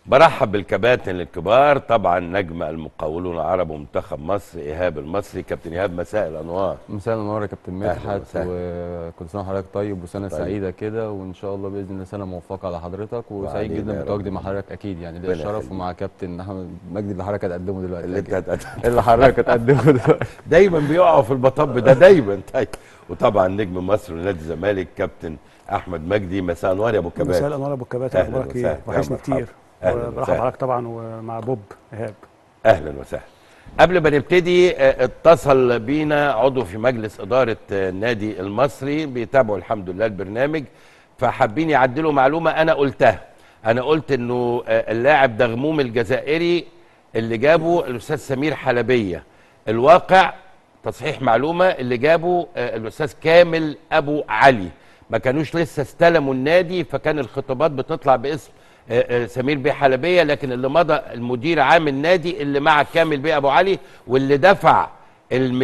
برحب بالكباتن الكبار طبعا نجم المقاولون العرب ومنتخب مصر ايهاب المصري كابتن ايهاب مساء الانوار مساء النور يا كابتن أهلاً مدحت وسهلاً. وكل سنه وحضرتك طيب وسنه طيب. سعيده كده وان شاء الله باذن الله سنه موفقه على حضرتك وسعيد وعلينا يا جدا رب. بتواجدي مع حضرتك اكيد يعني ده ربنا الشرف يخليك. ومع كابتن احمد مجدي اللي حضرتك هتقدمه دلوقتي اللي انت أكيد. هتقدم. اللي حضرتك هتقدمه دلوقتي دايما بيقعوا في المطب ده دايما طيب وطبعا نجم مصر ونادي الزمالك كابتن احمد مجدي مساء انوار يا ابو مساء كباتن الانوار ابو الكباتن أهلاً اخبارك وسهلاً. ايه؟ وحشني يا مرحبا. كتير أهلاً برحب وسهلاً. بحضرتك طبعا ومع بوب ايهاب اهلا وسهلا قبل ما نبتدي آه، اتصل بينا عضو في مجلس اداره آه، النادي المصري بيتابعوا الحمد لله البرنامج فحابين يعدلوا معلومه انا قلتها انا قلت انه آه، اللاعب دغموم الجزائري اللي جابه الاستاذ سمير حلبيه الواقع تصحيح معلومه اللي جابه آه، الاستاذ كامل ابو علي ما كانوش لسه استلموا النادي فكان الخطابات بتطلع باسم آه، آه، سمير بيه حلبيه لكن اللي مضى المدير عام النادي اللي مع كامل بيه ابو علي واللي دفع ال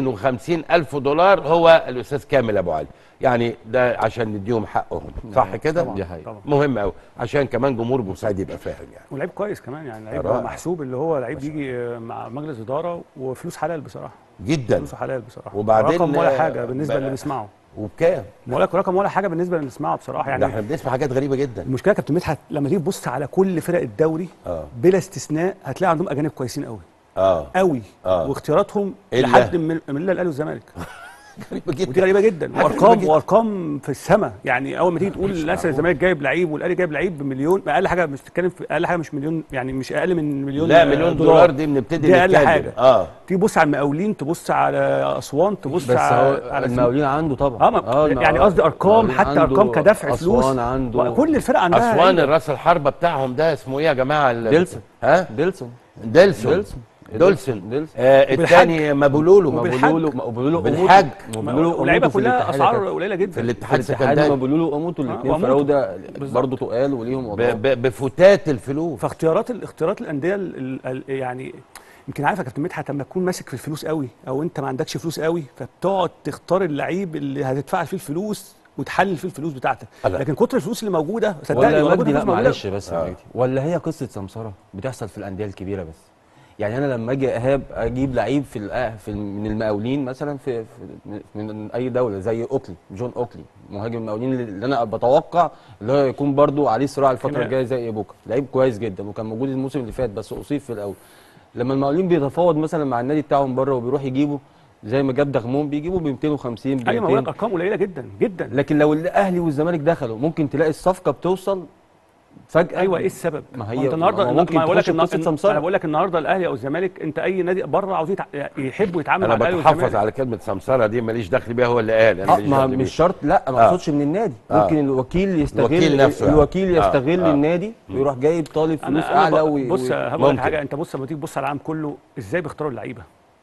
250 الف دولار هو الاستاذ كامل ابو علي يعني ده عشان نديهم حقهم صح كده طبعاً. دي حقيقة. طبعا مهم قوي عشان كمان جمهور بورسعيد يبقى فاهم يعني ولعيب كويس كمان يعني لعيب رائع. محسوب اللي هو لعيب يجي آه، مع مجلس اداره وفلوس حلال بصراحه جدا فلوسه حلال بصراحه وبعدين، رقم ولا آه، حاجه بالنسبه بقى- اللي بنسمعه وبكام بقول لك رقم ولا حاجه بالنسبه اللي بنسمعه بصراحه ده يعني احنا بنسمع حاجات غريبه جدا المشكله يا كابتن مدحت لما تيجي تبص على كل فرق الدوري اه بلا استثناء هتلاقي عندهم اجانب كويسين قوي اه قوي آه. واختياراتهم إلا- لحد من من الا الاهلي والزمالك غريبه ودي جدا غريبه جدا حاجة غريبة وارقام جدا. وارقام في السماء يعني اول ما تيجي تقول مش الناس معقول. الزمالك جايب لعيب والاهلي جايب لعيب بمليون اقل حاجه مش بتتكلم في اقل حاجه مش مليون يعني مش اقل من مليون لا آه، مليون دولار دي بنبتدي دي اقل نتكلم. حاجه اه تيجي تبص على المقاولين تبص على اسوان تبص بس على هو على المقاولين عنده طبعا اه ما- يعني قصدي ارقام حتى ارقام كدفع فلوس اسوان عنده كل الفرق عندها اسوان لعيبة. الراس الحربه بتاعهم ده اسمه ايه يا جماعه ال- ديلسون. ها ديلسون ديلسون ديلسون دولسون ديلسون آه وبالحج. الثاني مابولولو وبالحج. مبولولو مبولولو بالحج. واللعيبه كلها اسعار قليله في جدا الاتحاد الاتحاد السكندري مبولولو واموتو الاثنين وأموتو. فراوده بالظبط. برضه تقال وليهم ب- وضعهم ب- بفتات الفلوس فاختيارات ال- اختيارات الانديه ال- ال- ال- يعني يمكن عارف يا كابتن مدحت لما تكون ماسك في الفلوس قوي او انت ما عندكش فلوس قوي فبتقعد تختار اللعيب اللي هتدفع فيه الفلوس وتحلل فيه الفلوس بتاعتك ألا. لكن كتر الفلوس اللي موجوده صدقني ولا يا موجودة مجدي لا فلوس موجودة. معلش بس يا آه. مجدي ولا هي قصه سمسره بتحصل في الانديه الكبيره بس يعني انا لما اجي اهاب اجيب لعيب في, الأه- في من المقاولين مثلا في, في من اي دوله زي اوكلي جون اوكلي مهاجم المقاولين اللي انا بتوقع اللي هو يكون برضو عليه صراع الفتره خناق. الجايه زي ايبوكا لعيب كويس جدا وكان موجود الموسم اللي فات بس اصيب في الاول لما المقاولين بيتفاوض مثلا مع النادي بتاعهم بره وبيروح يجيبه زي ما جاب دغمون بيجيبوا ب 250 ب ايوه ما بقول لك 200 ارقام قليله جدا جدا لكن لو الاهلي والزمالك دخلوا ممكن تلاقي الصفقه بتوصل فجاه ايوه ايه السبب؟ ما هي- ما انت النهارده ما هو ممكن ما بقول لك تخش في قصة النا- سمسرة. انا بقول لك النهارده الاهلي او الزمالك انت اي نادي بره عاوزين يتع- يحبوا يتعاملوا انا مع الاهلي بتحفظ والزمالك على كلمه سمسره دي ماليش دخل بيها هو اللي قال انا اه ماليش ما دخل مش بيها. شرط لا ما آه. اقصدش من النادي آه. ممكن الوكيل يستغل الوكيل نفسه يعني. الوكيل آه. يستغل آه. النادي ويروح جايب طالب فلوس انا اعلى انا وي- ب- بص وي- هقول لك ممكن. حاجه انت بص لما تيجي تبص على العالم كله ازاي بيختاروا اللعيبه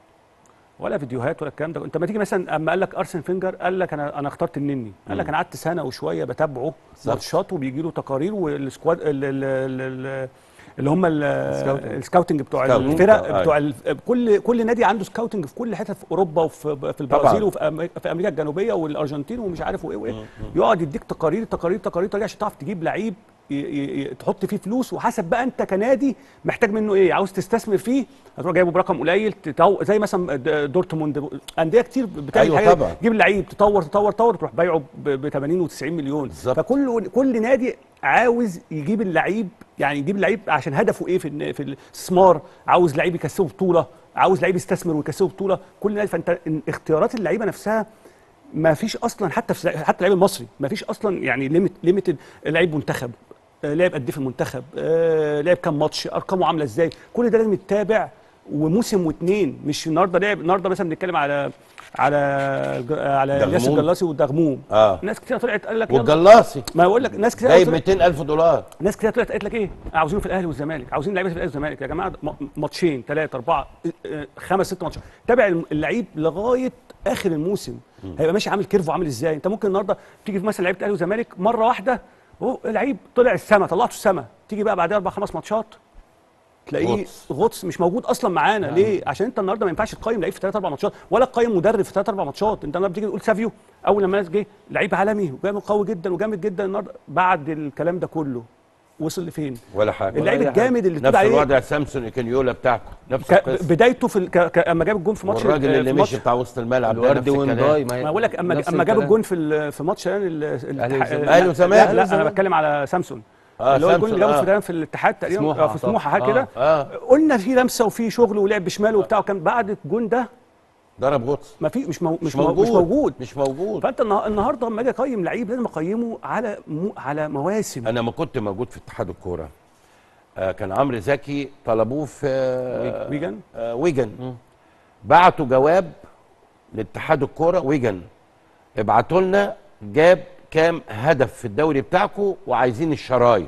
ولا فيديوهات ولا الكلام ده انت ما تيجي مثلا اما قال لك ارسن فينجر قال لك انا انا اخترت النني قال لك انا قعدت سنه وشويه بتابعه ماتشات وبيجي له تقارير والسكواد ال- ال- ال- ال- اللي هم ال- السكاوتنج. السكاوتنج بتوع سكاوتنج. الفرق آه، بتوع ال- كل كل نادي عنده سكاوتنج في كل حته في اوروبا وفي في البرازيل وفي أمريكا, في امريكا الجنوبيه والارجنتين ومش عارف وايه وايه يقعد يديك تقارير تقارير تقارير تقارير عشان تعرف تجيب لعيب ي- ي- ي- تحط فيه فلوس وحسب بقى انت كنادي محتاج منه ايه عاوز تستثمر فيه هتروح جايبه برقم قليل تطو... زي مثلا د- دورتموند انديه كتير بتعمل أيوة حاجه طبعا. تجيب لعيب تطور تطور تطور تروح بايعه ب 80 و90 مليون بالظبط. فكل كل نادي عاوز يجيب اللعيب يعني يجيب اللعيب عشان هدفه ايه في الن- في الاستثمار عاوز لعيب يكسبه بطوله عاوز لعيب يستثمر ويكسبه بطوله كل نادي فانت اختيارات اللعيبه نفسها ما فيش اصلا حتى في حتى اللعيب المصري ما فيش اصلا يعني ليميت ليميتد لعيب منتخب آه، لعب قد ايه في المنتخب آه، لعب كام ماتش ارقامه عامله ازاي كل ده لازم يتابع وموسم واثنين مش النهارده لعب النهارده مثلا بنتكلم على على على دغموم. الياس الجلاصي ودغموم اه ناس كتير طلعت قال لك يلا. والجلاصي ما بقول لك ناس كتير جايب طلعت- 200 الف دولار ناس كتير طلعت قالت لك ايه عاوزينه في الاهلي والزمالك عاوزين لعيبه في الاهلي والزمالك يا جماعه م- ماتشين ثلاثه اربعه آه، خمس ست ماتشات تابع اللعيب لغايه اخر الموسم هيبقى ماشي عامل كيرفو عامل ازاي انت ممكن النهارده تيجي في مثلا لعيبه الاهلي والزمالك مره واحده هو لعيب طلع السما طلعته السما تيجي بقى بعدها اربع خمس ماتشات تلاقيه غطس. غطس مش موجود اصلا معانا ليه عشان انت النهارده ما ينفعش تقيم لعيب في ثلاث اربع ماتشات ولا تقيم مدرب في ثلاث اربع ماتشات انت النهارده بتيجي تقول سافيو اول لما الناس جه لعيب عالمي وجامد قوي جدا وجامد جدا النهارده بعد الكلام ده كله وصل لفين ولا حاجه اللعيب الجامد اللي نفس تقول عليه الوضع سامسون ايكنيولا بتاعكم نفس ك- القصه بدايته في ال- ك- ك- اما جاب الجون في ماتش والراجل آه، اللي في ماتش- مشي بتاع وسط الملعب ده الورد نفس الكلام ونداي ما بقول لك اما نفس اما جاب الكلام. الجون في ال- في ماتش الان ال- الأهلي الاتحاد- والزمالك. أهلي وزمالك. لا, لا انا زمالك. بتكلم على سامسون آه، اللي هو الجون اللي سامسون، جابه في آه. الكلام في الاتحاد تقريبا سموحة آه، في سموحه حاجه أعتقد. كده اه قلنا في لمسه وفي شغل ولعب بشماله وبتاع وكان بعد الجون ده ضرب غطس ما في مش مو مش مش مو- موجود مش موجود مش موجود فانت النها- النهارده لما اجي اقيم لعيب لازم اقيمه على مو على مواسم انا ما كنت موجود في اتحاد الكوره آه كان عمرو زكي طلبوه في آه ويجن؟ آه ويجن بعتوا جواب لاتحاد الكوره ويجن ابعتوا لنا جاب كام هدف في الدوري بتاعكم وعايزين الشرايط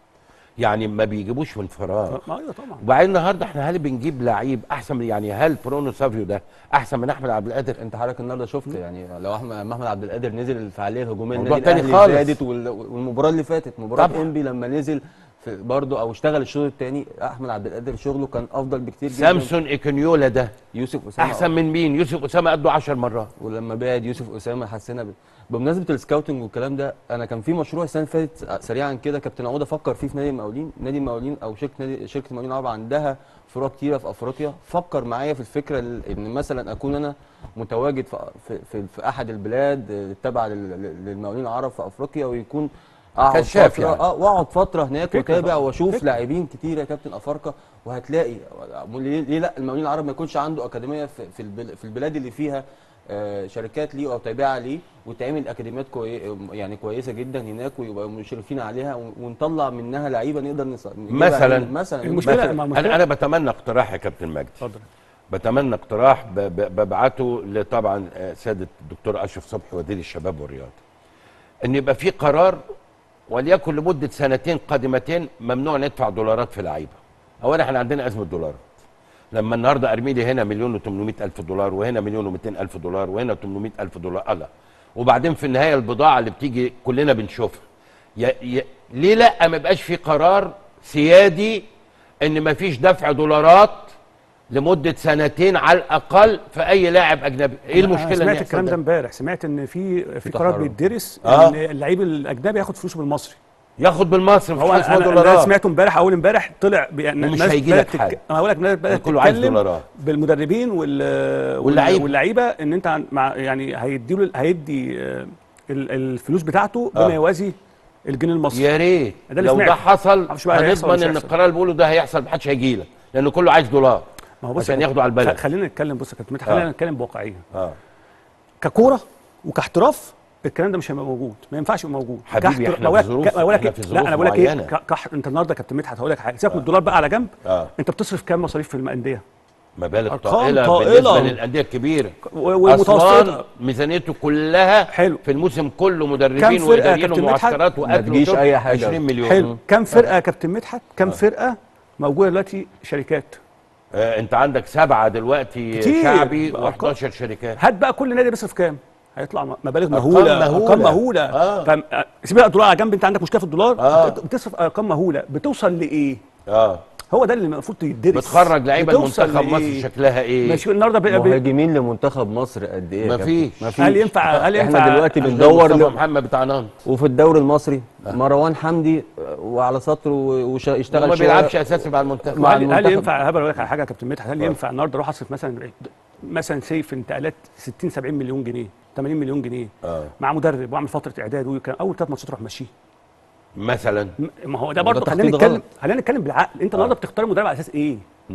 يعني ما بيجيبوش من فراغ ما ايوه طبعا وبعدين النهارده احنا هل بنجيب لعيب احسن من يعني هل برونو سافيو ده احسن من احمد عبد القادر انت حضرتك النهارده شفت يعني لو احمد احمد عبد القادر نزل الفعاليه الهجوميه موضوع النادي تاني الاهلي خالص. زادت وال- والمباراه اللي فاتت مباراه طبعا. انبي لما نزل في برضه او اشتغل الشوط الثاني احمد عبد القادر شغله كان افضل بكتير جدا سامسون ايكونيولا ده يوسف اسامه احسن من مين يوسف اسامه قده 10 مرات ولما بعد يوسف اسامه حسينا ب... بمناسبه السكاوتنج والكلام ده انا كان في مشروع السنه اللي فاتت سريعا كده كابتن عوده فكر فيه في نادي المقاولين نادي المقاولين او شركه نادي شركه المقاولين العرب عندها فروع كتيره في افريقيا فكر معايا في الفكره ال- ان مثلا اكون انا متواجد في في, في, في احد البلاد آه، التابعه لل- لل- للمقاولين العرب في افريقيا ويكون اقعد كشاف فتره يعني. اه واقعد فتره هناك فكرة واتابع بقى. واشوف فكرة. لاعبين كتير يا كابتن افارقه وهتلاقي ليه, ليه لا المقاولين العرب ما يكونش عنده اكاديميه في في, البل- في البلاد اللي فيها آه، شركات ليه او تابعه ليه وتعمل اكاديميات كوي يعني كويسه جدا هناك ويبقى مشرفين عليها ون- ونطلع منها لعيبه نقدر نص... نجيبها مثلاً. هنا. مثلا المشكلة مثلا ما المشكلة- انا انا بتمنى اقتراح يا كابتن مجدي اتفضل بتمنى اقتراح ب- ب- ببعته لطبعا آه، سياده الدكتور اشرف صبحي وزير الشباب والرياضه ان يبقى في قرار وليكن لمده سنتين قادمتين ممنوع ندفع دولارات في لعيبه اولا احنا عندنا ازمه دولارات لما النهارده ارمي لي هنا مليون و800 الف دولار وهنا مليون و200 الف دولار وهنا 800 الف دولار الله وبعدين في النهايه البضاعه اللي بتيجي كلنا بنشوفها ي... ي... ليه لا ما يبقاش في قرار سيادي ان ما فيش دفع دولارات لمده سنتين على الاقل في اي لاعب اجنبي ايه المشكله أنا إن سمعت يحصل الكلام ده ده امبارح سمعت ان في في قرار تحرر. بيدرس آه. ان اللعيب الاجنبي ياخد فلوسه بالمصري ياخد بالمصري مفيش هو حاجه انا, اسمها أنا, أنا دولارات سمعته امبارح اول امبارح طلع ب- يعني ومش الناس هيجي لك بدأت تك- حاجة. انا بقول لك الناس بدات كله عايز تتكلم دولارات. بالمدربين وال واللعيبة. واللعيبه ان انت عن- مع يعني هيدي له هيدي آه، ال- الفلوس بتاعته بما آه. يوازي الجنيه المصري يا ريت ده اللي لو ده سمعته. حصل معرفش بقى هيحصل ولا هنضمن مش ان هيحصل. القرار اللي بيقوله ده هيحصل محدش هيجي لك لان كله عايز دولار ما هو بص عشان يا ياخدوا على كابتن، البلد. خ- خلينا نتكلم بص يا كابتن مدحت، آه. خلينا نتكلم بواقعيه اه ككوره وكاحتراف الكلام ده مش هيبقى موجود ما ينفعش يبقى موجود حبيبي، كاحتر- إحنا بقول في لك- ظروف- بقول لك إحنا إيه؟ في لا ظروف انا بقول لك ايه معينة. ك- كح... انت النهارده كابتن مدحت هقول لك حاجه سيبك من الدولار بقى على جنب اه انت بتصرف كام مصاريف في الانديه مبالغ أرقام طائله طائلة. بالنسبه للانديه الكبيره و- ومتوسطه أسوان ميزانيته كلها حلو. في الموسم كله كام مدربين فرقة واداريين كابتن مدحت؟ ومعسكرات ما واكل تجيش وشرب أي حاجة. 20 مليون حلو كام فرقه يا كابتن مدحت كام فرقه موجوده دلوقتي شركات آه انت عندك سبعه دلوقتي كتير. شعبي بأرقام. و11 شركات هات بقى كل نادي بيصرف كام هيطلع م- مبالغ أرقام مهوله مهولة. ارقام مهوله آه. فم- آه، سيب بقى الدولار على جنب انت عندك مشكله في الدولار آه. بت- بتصرف ارقام مهوله بتوصل لايه اه هو ده اللي المفروض يدرس بتخرج لعيبه بتوصل المنتخب مصر لإيه؟ شكلها ايه ماشي النهارده بقى بقى- مهاجمين لمنتخب مصر قد ايه يا مفيش. كابتن؟ مفيش هل ينفع هل ينفع احنا دلوقتي عندنا بندور مصطفى ل... محمد بتاع نانت وفي الدوري المصري مروان حمدي آه، وعلى سطره ويشتغل وما بيلعبش اساسي مع المنتخب مع هل, هل المنتخب. ينفع هبل اقول لك على حاجه يا كابتن مدحت هل ينفع النهارده اروح اصرف مثلا مثلا سي في انتقالات 60 70 مليون جنيه 80 مليون جنيه اه مع مدرب واعمل فتره اعداد وكان اول ثلاث ماتشات اروح ماشيه مثلا م- ما هو ده ما ده برضه خلينا تخطيط نتكلم غلط. خلينا نتكلم بالعقل انت النهارده بتختار مدرب على اساس ايه؟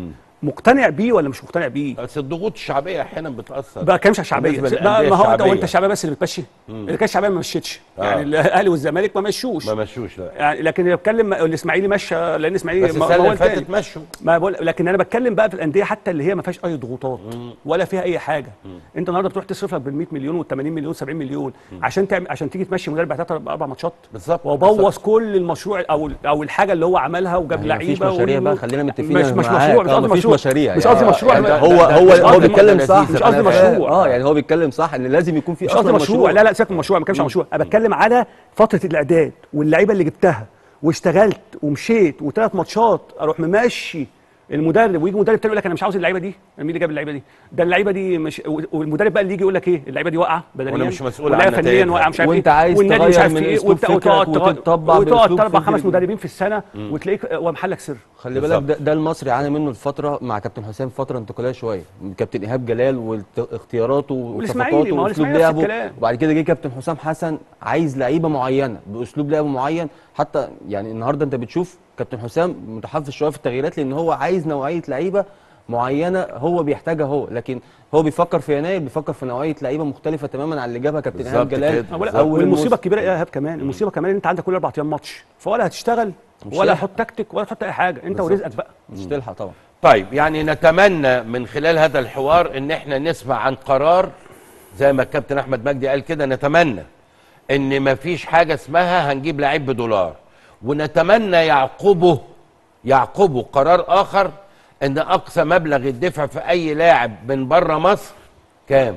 مقتنع بيه ولا مش مقتنع بيه؟ بس الضغوط الشعبيه احيانا بتاثر بقى كلامش على الشعبيه بالنسبة ما للأندية ما هو انت الشعبية. وانت الشعبيه بس اللي بتمشي اللي كان الشعبيه ما مشيتش آه. يعني الاهلي والزمالك ما مشوش ما مشوش لا يعني لكن اللي بتكلم الاسماعيلي مشى لان الاسماعيلي بس ما- السنه ما هو اللي فاتت التاني. مشوا ما بقول لكن انا بتكلم بقى في الانديه حتى اللي هي ما فيهاش اي ضغوطات ولا فيها اي حاجه انت النهارده بتروح تصرف لك بال 100 مليون وال 80 مليون 70 مليون عشان تعمل عشان تيجي تمشي مدرب بعد ثلاث اربع ماتشات بالظبط وبوظ كل المشروع او او الحاجه اللي هو عملها وجاب مفيش لعيبه مشاريع و- بقى خلينا متفقين مش أنا مش معاك. مشروع مش آه، قصدي مفيش مشروع مشاريع مش يعني. قصدي مشروع يعني لا، هو ده- هو ده- هو ده- بيتكلم ده صح لذيذ. مش قصدي أنا فاهم. مشروع. اه يعني هو بيتكلم صح ان لازم يكون في مش قصدي اصلا مشروع لا لا سيبك من المشروع ما بتكلمش عن مشروع انا بتكلم على فتره الاعداد واللعيبه اللي جبتها واشتغلت ومشيت وثلاث ماتشات اروح ممشي المدرب ويجي مدرب تاني يقول لك انا مش عاوز اللعيبه دي مين اللي جاب اللعيبه دي ده اللعيبه دي مش والمدرب بقى اللي يجي يقول لك ايه اللعيبه دي واقعه بدنيا وأنا مش مسؤول واللعيبة عن فنيا نتائجها. واقعه مش عارف وأنت ايه عايز والنادي مش تغير عارف من في ايه أسلوب وبتاع- وتقعد فكرك تقعد- وتطبق وتقعد بأسلوب اربع فكرك. خمس مدربين في السنه وتلاقيك هو محلك سر خلي بالظبط. بالك ده, ده المصري عانى منه الفتره مع كابتن حسام فتره انتقاليه شويه كابتن ايهاب جلال واختياراته والإسماعيلي، وصفقاته ما هو واسلوب الإسماعيلي نفس لعبه الكلام. وبعد كده جه كابتن حسام حسن عايز لعيبه معينه باسلوب لعب معين حتى يعني النهارده انت بتشوف كابتن حسام متحفظ شويه في التغييرات لان هو عايز نوعيه لعيبه معينه هو بيحتاجها هو لكن هو بيفكر في يناير بيفكر في نوعيه لعيبه مختلفه تماما عن اللي جابها كابتن ايهاب بالظبط جلال كده. أنا بقول لك- بالظبط. أول والمصيبه موسم. الكبيره ايه يا ايهاب كمان المصيبه كمان ان انت عندك كل اربع ايام ماتش فولا هتشتغل مش ولا هتلحق. تحط تكتيك ولا تحط اي حاجه انت بالظبط. ورزقك بقى مش تلحق طبعا طيب يعني نتمنى من خلال هذا الحوار ان احنا نسمع عن قرار زي ما الكابتن احمد مجدي قال كده نتمنى ان ما فيش حاجه اسمها هنجيب لعيب بدولار ونتمنى يعقبه يعقبه قرار اخر ان اقصى مبلغ يدفع في اي لاعب من بره مصر كام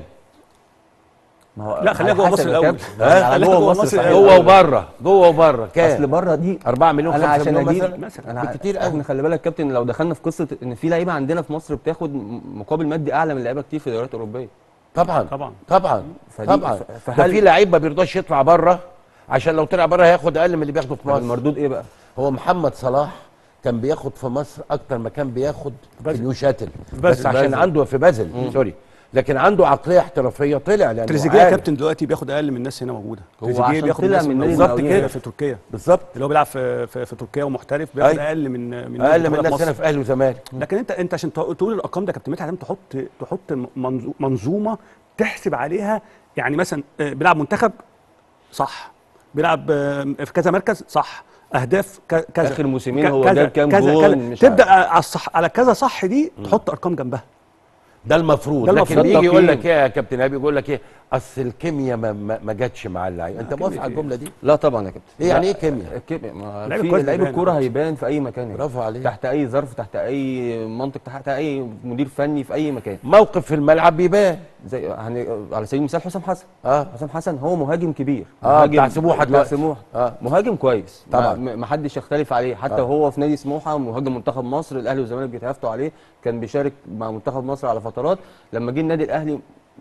ما هو لا، خليها على جوه حسب مصر يا الأول. كابتن. ها؟ على خليها جوه جوه مصر مصر صحيح. الأول. جوه وبره جوه وبره اصل كام بره دي 4 مليون انا 5 عشان مليون اجيب مثلا مثلا. انا بالكتير احنا قوي خلي بالك يا كابتن لو دخلنا في قصه ان في لعيبه عندنا في مصر بتاخد م- مقابل مادي اعلى من لعيبه كتير في دوريات اوروبيه طبعا طبعا. طبعا فدي- طبعا ف- ده فهل- في لعيب ما بيرضاش يطلع بره عشان لو طلع بره هياخد اقل من اللي بياخده في طب مصر المردود ايه بقى؟ هو محمد صلاح كان بياخد في مصر اكتر ما كان بياخد في بازل. نيو شاتل في بس بازل. عشان بازل. عنده في بازل سوري لكن عنده عقليه احترافيه طلع لانه تريزيجيه يا عارف. كابتن دلوقتي بياخد اقل من الناس هنا موجوده هو تريزيجيه عشان بياخد طلع الناس من نادي بالظبط المقاولين. كده في تركيا بالظبط اللي هو بيلعب في في, في تركيا ومحترف بياخد أي. اقل من من اقل من بياخدها في الناس هنا مصر. في اهلي وزمالك لكن انت انت عشان تق- تقول الارقام ده يا كابتن مدحت لازم تحط تحط منظو- منظومه تحسب عليها يعني مثلا آه، بيلعب منتخب صح بيلعب آه، في كذا مركز صح اهداف ك- كذا آخر موسمين ك- هو كذا- جاب كام كذا- جول كذا. مش تبدا على الصح على كذا صح دي تحط ارقام جنبها ده المفروض ده لكن المفروض. يجي يقول تقييم. لك ايه يا كابتن ابي يقول لك ايه اصل الكيمياء ما, ما, ما جاتش مع اللعيب انت موافق على الجمله دي لا طبعا يا كابتن ايه يعني لا، ايه كيمياء؟ الكيمياء ما لعيب في كويس لعيب بيبان. الكوره هيبان في اي مكان يا برافو كابتن. عليك. تحت اي ظرف تحت اي منطق تحت اي مدير فني في اي مكان موقف في الملعب بيبان زي هن... على سبيل المثال حسام حسن اه حسام حسن هو مهاجم كبير آه، مهاجم بتاع سموحة بتاع دلوقتي. سموحه آه. مهاجم كويس طبعاً. ما ما حدش يختلف عليه حتى آه. هو في نادي سموحه مهاجم منتخب مصر الاهلي والزمالك بيتهافتوا عليه كان بيشارك مع منتخب مصر على فترات لما جه النادي الاهلي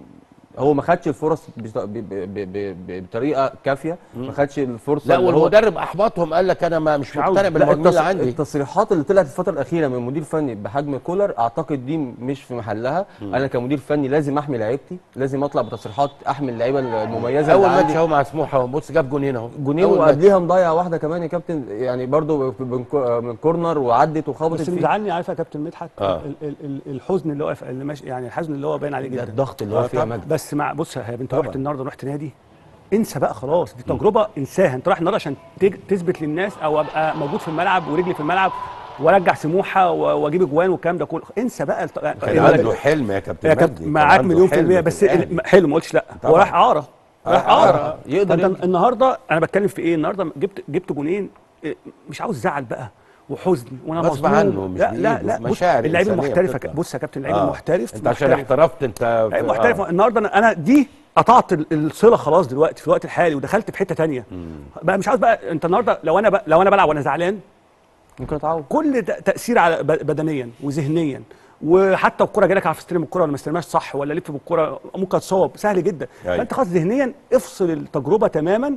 هو ما خدش الفرص بط- ب- ب- ب- ب- بطريقه كافيه ما خدش الفرصه لا اللي هو- والمدرب احبطهم قال لك انا ما مش عاوز- مقتنع لا بالمهاجمين التص... اللي عندي التصريحات اللي طلعت الفتره الاخيره من مدير فني بحجم كولر اعتقد دي مش في محلها انا كمدير فني لازم احمي لعيبتي لازم اطلع بتصريحات احمي اللعيبه المميزه اول اللي ماتش عندي اهو مع سموحه بص جاب جونين اهو جونين أول ماتش. وقبليها مضيع واحده كمان يا كابتن يعني برضو من كو- من كورنر وعدت وخبطت بس فيه مزعلني عارف يا كابتن مدحت آه. ال- ال- ال- الحزن اللي واقف اللي ماشي يعني الحزن اللي هو باين عليه ده جدا الضغط اللي آه هو فيها طبعاً. مجد بس مع بص يا انت طبعاً. رحت النهارده رحت نادي انسى بقى خلاص دي تجربه انساها انت رايح النهارده عشان تج- تثبت للناس او ابقى موجود في الملعب ورجلي في الملعب وارجع سموحه و- واجيب اجوان والكلام ده كله انسى بقى الت... كان إيه عنده بالك؟ حلم يا كابتن يا مجدي كابتن كان معاك عنده مليون في حلم المية بس الأهلي. ال- حلو ما قلتش لا هو طبعاً. راح اعاره راح آه، اعاره آه، يقدر فأنت يمشي. النهارده انا بتكلم في ايه النهارده جبت جبت جونين إيه، مش عاوز زعل بقى وحزن وانا غصب مظلوم عنه، مش لا لا بإيده. لا بص مشاعر اللعيب إنسانية المحترف بتطلع. بص يا كابتن اللعيب آه. المحترف انت عشان محترف. احترفت انت لعيب في- محترف آه. النهارده انا انا دي قطعت ال- الصله خلاص دلوقتي في الوقت الحالي ودخلت في حته تانية بقى مش عاوز بقى انت النهارده لو انا بقى لو انا بلعب وانا زعلان ممكن اتعود كل ت- تاثير على ب- بدنيا وذهنيا وحتى الكره جالك عارف تستلم الكره ولا ما استلمهاش صح ولا لف بالكره ممكن تصاب سهل جدا أيوة. فانت خلاص ذهنيا افصل التجربه تماما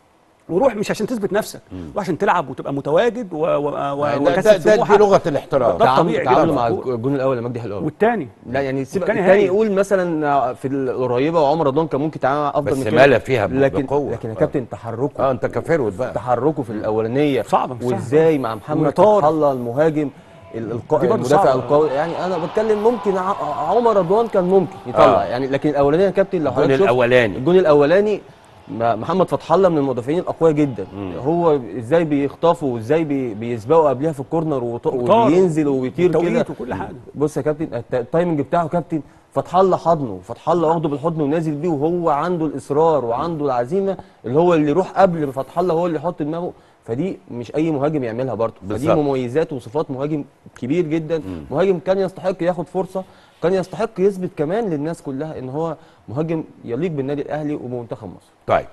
وروح مش عشان تثبت نفسك روح عشان تلعب وتبقى متواجد و- و- و- ده, ده, وكسب ده سموحه دي لغه الاحتراف ده تعامل طبيعي تعامله جدا. مع الجون الاول لمجدي حلوان والتاني لا يعني سيبك والتاني الثاني هايل. يقول مثلا في القريبه وعمر رضوان كان ممكن يتعامل افضل بس من كده مالا فيها ب- لكن بقوة. لكن يا آه. كابتن تحركه اه انت كفروت بقى تحركه في الاولانيه صعبة، صعبة. وازاي مع محمد وطار. فتح الله المهاجم ال- القا... دي برضه المدافع صعبة. القوي يعني انا بتكلم ممكن ع... عمر رضوان كان ممكن يطلع آه. يعني لكن الاولانيه يا كابتن لو الجون حضرتك شفت الأولاني. الجون الاولاني ما- محمد فتح الله من المدافعين الاقوياء جدا هو ازاي بيخطفوا وازاي بي... بيسبقوا قبلها في الكورنر وط... وطار. وبينزل وبيطير كده توقيت وكل حاجه بص يا كابتن الت- التايمنج بتاعه كابتن فتح الله حضنه فتح الله واخده بالحضن ونازل بيه وهو عنده الاصرار وعنده العزيمه اللي هو اللي يروح قبل فتح الله هو اللي يحط دماغه فدي مش اي مهاجم يعملها برضه فدي بالظبط. مميزات وصفات مهاجم كبير جدا مهاجم كان يستحق ياخد فرصه كان يستحق يثبت كمان للناس كلها ان هو مهاجم يليق بالنادي الاهلي وبمنتخب مصر طيب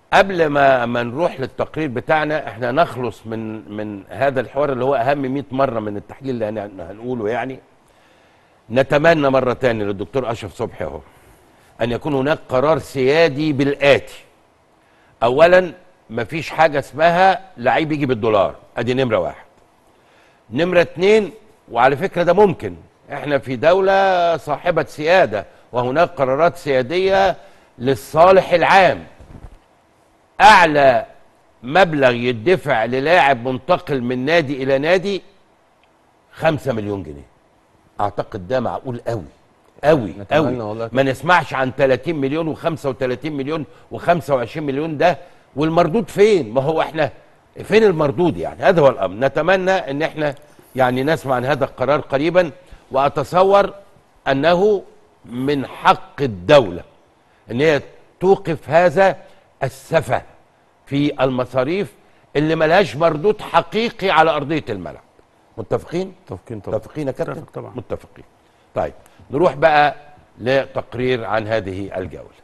قبل ما ما نروح للتقرير بتاعنا احنا نخلص من من هذا الحوار اللي هو اهم 100 مره من التحليل اللي هن- هنقوله يعني نتمنى مره تانية للدكتور اشرف صبحي اهو ان يكون هناك قرار سيادي بالاتي اولا مفيش حاجه اسمها لعيب يجي بالدولار ادي نمره واحد نمره اتنين وعلى فكره ده ممكن احنا في دوله صاحبه سياده وهناك قرارات سياديه للصالح العام اعلى مبلغ يدفع للاعب منتقل من نادي الى نادي خمسة مليون جنيه اعتقد ده معقول قوي قوي نتمنى قوي والله. ما نسمعش عن 30 مليون و35 مليون و25 مليون ده والمردود فين ما هو احنا فين المردود يعني هذا هو الامر نتمنى ان احنا يعني نسمع عن هذا القرار قريبا واتصور انه من حق الدوله ان هي توقف هذا السفه في المصاريف اللي ملهاش مردود حقيقي على ارضيه الملعب متفقين متفقين طبعا متفقين يا كابتن متفق طبعا. متفقين طيب نروح بقى لتقرير عن هذه الجوله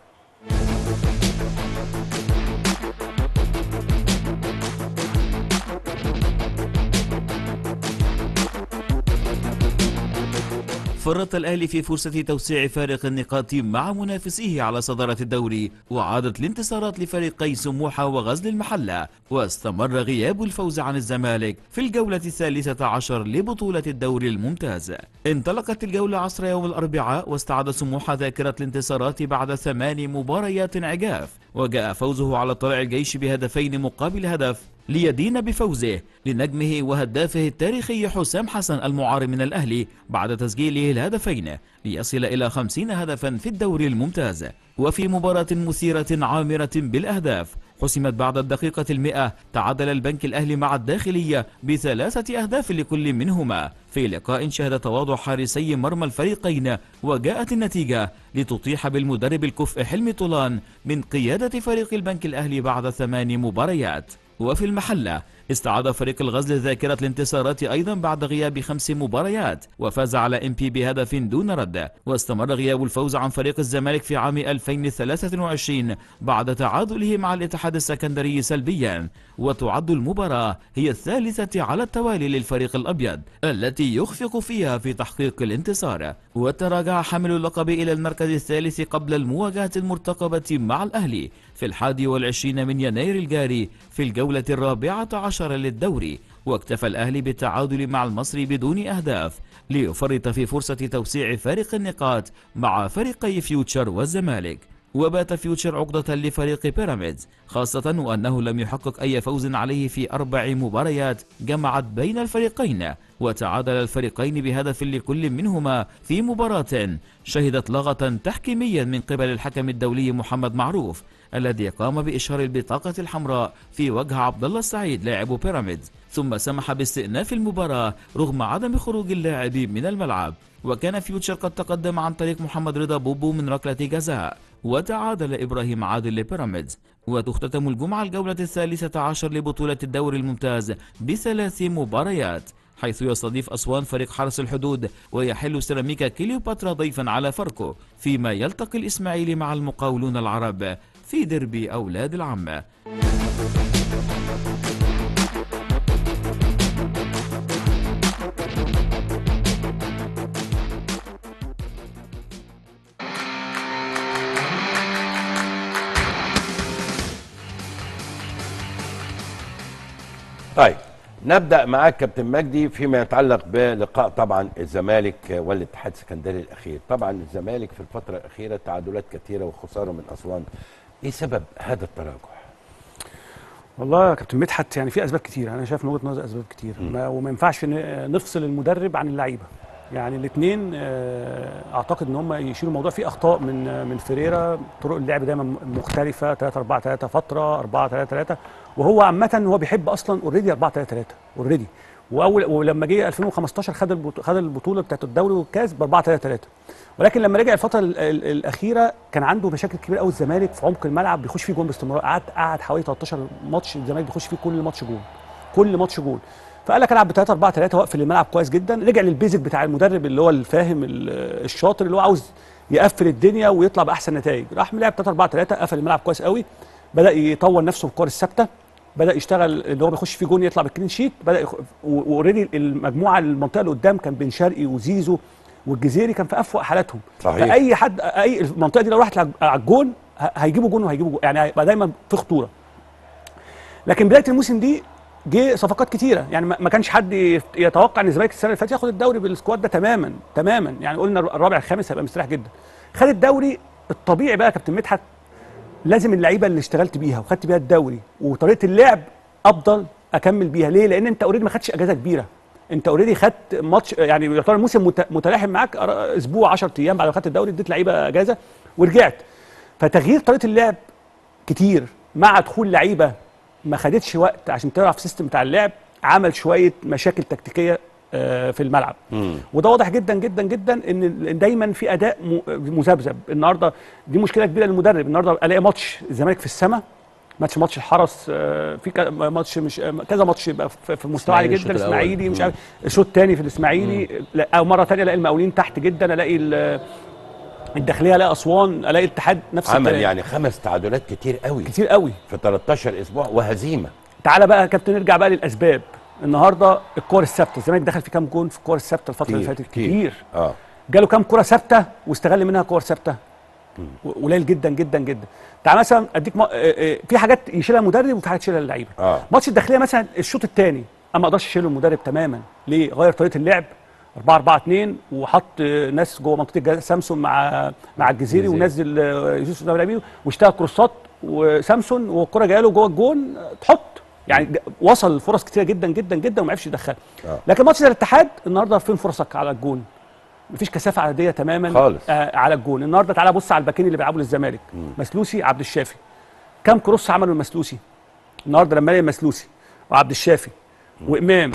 فرط الأهلي في فرصة توسيع فارق النقاط مع منافسيه على صدارة الدوري وعادت الانتصارات لفريقي سموحة وغزل المحلة واستمر غياب الفوز عن الزمالك في الجولة الثالثة عشر لبطولة الدوري الممتاز انطلقت الجولة عصر يوم الأربعاء واستعاد سموحة ذاكرة الانتصارات بعد ثمان مباريات عجاف وجاء فوزه على طلائع الجيش بهدفين مقابل هدف ليدين بفوزه لنجمه وهدافه التاريخي حسام حسن المعار من الأهلي بعد تسجيله الهدفين ليصل إلى خمسين هدفا في الدوري الممتاز وفي مباراة مثيرة عامرة بالأهداف حسمت بعد الدقيقة المئة تعادل البنك الأهلي مع الداخلية بثلاثة أهداف لكل منهما في لقاء شهد تواضع حارسي مرمى الفريقين وجاءت النتيجة لتطيح بالمدرب الكفء حلمي طولان من قيادة فريق البنك الأهلي بعد ثمان مباريات وفي المحلة استعاد فريق الغزل ذاكرة الانتصارات أيضا بعد غياب خمس مباريات وفاز على ام بي بهدف دون رد واستمر غياب الفوز عن فريق الزمالك في عام 2023 بعد تعادله مع الاتحاد السكندري سلبيا وتعد المباراة هي الثالثة على التوالي للفريق الأبيض التي يخفق فيها في تحقيق الانتصار وتراجع حامل اللقب إلى المركز الثالث قبل المواجهة المرتقبة مع الأهلي في الحادي والعشرين من يناير الجاري في الجولة الرابعة عشر للدوري واكتفى الأهلي بالتعادل مع المصري بدون أهداف ليفرط في فرصة توسيع فارق النقاط مع فريقي فيوتشر والزمالك وبات فيوتشر عقدة لفريق بيراميدز خاصة وأنه لم يحقق أي فوز عليه في أربع مباريات جمعت بين الفريقين وتعادل الفريقين بهدف لكل منهما في مباراة شهدت لغة تحكيميا من قبل الحكم الدولي محمد معروف الذي قام بإشهار البطاقة الحمراء في وجه عبد الله السعيد لاعب بيراميدز ثم سمح باستئناف المباراة رغم عدم خروج اللاعب من الملعب وكان فيوتشر قد تقدم عن طريق محمد رضا بوبو من ركلة جزاء وتعادل إبراهيم عادل لبيراميدز وتختتم الجمعة الجولة الثالثة عشر لبطولة الدوري الممتاز بثلاث مباريات حيث يستضيف أسوان فريق حرس الحدود ويحل سيراميكا كليوباترا ضيفا على فاركو فيما يلتقي الإسماعيلي مع المقاولون العرب في دربي أولاد العم طيب نبدا معاك كابتن مجدي فيما يتعلق بلقاء طبعا الزمالك والاتحاد السكندري الاخير طبعا الزمالك في الفتره الاخيره تعادلات كثيره وخساره من اسوان ايه سبب هذا التراجع والله يا كابتن مدحت يعني في اسباب كتير انا شايف من وجهه نظري اسباب كتير ما وما ينفعش ن- نفصل المدرب عن اللعيبه يعني الاثنين اعتقد ان هم يشيلوا الموضوع في اخطاء من آه، من فيريرا طرق اللعب دايما مختلفه 3 4 3 فتره 4 3 3 وهو عامه هو بيحب اصلا اوريدي 4 3 3 اوريدي واول ولما جه 2015 خد البطو- خد البطوله بتاعت الدوري والكاس ب 4 3 3 ولكن لما رجع الفتره ال- ال- الاخيره كان عنده مشاكل كبيره قوي الزمالك في عمق الملعب بيخش فيه جون باستمرار قعد قعد حوالي 13 ماتش الزمالك بيخش فيه كل ماتش جون كل ماتش جول فقال لك العب ب 3 4 3 واقفل الملعب كويس جدا رجع للبيزك بتاع المدرب اللي هو الفاهم ال- الشاطر اللي هو عاوز يقفل الدنيا ويطلع باحسن نتائج راح ملعب 3 4 3 قفل الملعب كويس قوي بدا يطور نفسه في الكور الثابته بدا يشتغل اللي هو بيخش في جون يطلع بالكلين شيت بدا يخ... واوريدي المجموعه المنطقه اللي قدام كان بن شرقي وزيزو والجزيري كان في اسوء حالاتهم صحيح. فاي حد اي المنطقه دي لو راحت على على الجون ه- هيجيبوا جون وهيجيبوا جون يعني هيبقى دايما في خطوره لكن بدايه الموسم دي جه صفقات كتيره يعني ما ما كانش حد يت- يتوقع ان الزمالك السنه اللي فاتت ياخد الدوري بالسكواد ده تماما تماما يعني قلنا الرابع الخامس هيبقى مستريح جدا خد الدوري الطبيعي بقى يا كابتن مدحت لازم اللعيبه اللي اشتغلت بيها وخدت بيها الدوري وطريقه اللعب افضل اكمل بيها ليه لان انت اوريدي ما خدتش اجازه كبيره انت اوريدي خدت ماتش يعني يعتبر الموسم مت- متلاحم معاك أر- اسبوع 10 ايام بعد ما خدت الدوري اديت لعيبه اجازه ورجعت فتغيير طريقه اللعب كتير مع دخول لعيبه ما خدتش وقت عشان تعرف السيستم بتاع اللعب عمل شويه مشاكل تكتيكيه آه، في الملعب وده واضح جدا جدا جدا ان دايما في اداء م- مذبذب النهارده دي مشكله كبيره للمدرب النهارده الاقي ماتش الزمالك في السماء ماتش ماتش الحرس آه، في ك- ماتش مش آه، كذا ماتش يبقى في في مستوى عالي إسماعيلي الشوط جدا الأول. اسماعيلي مش مم. عارف الشوط الثاني في الاسماعيلي لا، او مره ثانيه الاقي المقاولين تحت جدا الاقي ال- الداخليه الاقي اسوان الاقي الاتحاد نفس عمل الكلام. يعني خمس تعادلات كتير قوي كتير قوي في 13 اسبوع وهزيمه تعالى بقى يا كابتن نرجع بقى للاسباب النهارده الكور الثابته الزمالك دخل في كام جون في الكور الثابته الفتره اللي كتير، فاتت كتير. كتير اه جاله كام كره ثابته واستغل منها كور ثابته و- قليل جدا جدا جدا تعال مثلا اديك م... آه، آه، في حاجات يشيلها المدرب وفي حاجات يشيلها اللعيبه آه. ماتش الداخليه مثلا الشوط الثاني انا ما اقدرش اشيله المدرب تماما ليه غير طريقه اللعب 4 4 2 وحط آه، ناس جوه منطقه الجزاء سامسون مع مع الجزيري الجزيري. ونزل آه، يوسف نبيل واشتغل كروسات وسامسون والكره جايه له جوه الجون آه، تحط يعني ج- وصل فرص كتيره جدا جدا جدا وما عرفش يدخلها آه. لكن ماتش زي الاتحاد النهارده فين فرصك على الجون مفيش كثافه عدديه تماما خالص. آه على الجون النهارده تعالى بص على الباكين اللي بيلعبوا للزمالك مسلوسي عبد الشافي كام كروس عمله المسلوسي النهارده لما الاقي مسلوسي وعبد الشافي وامام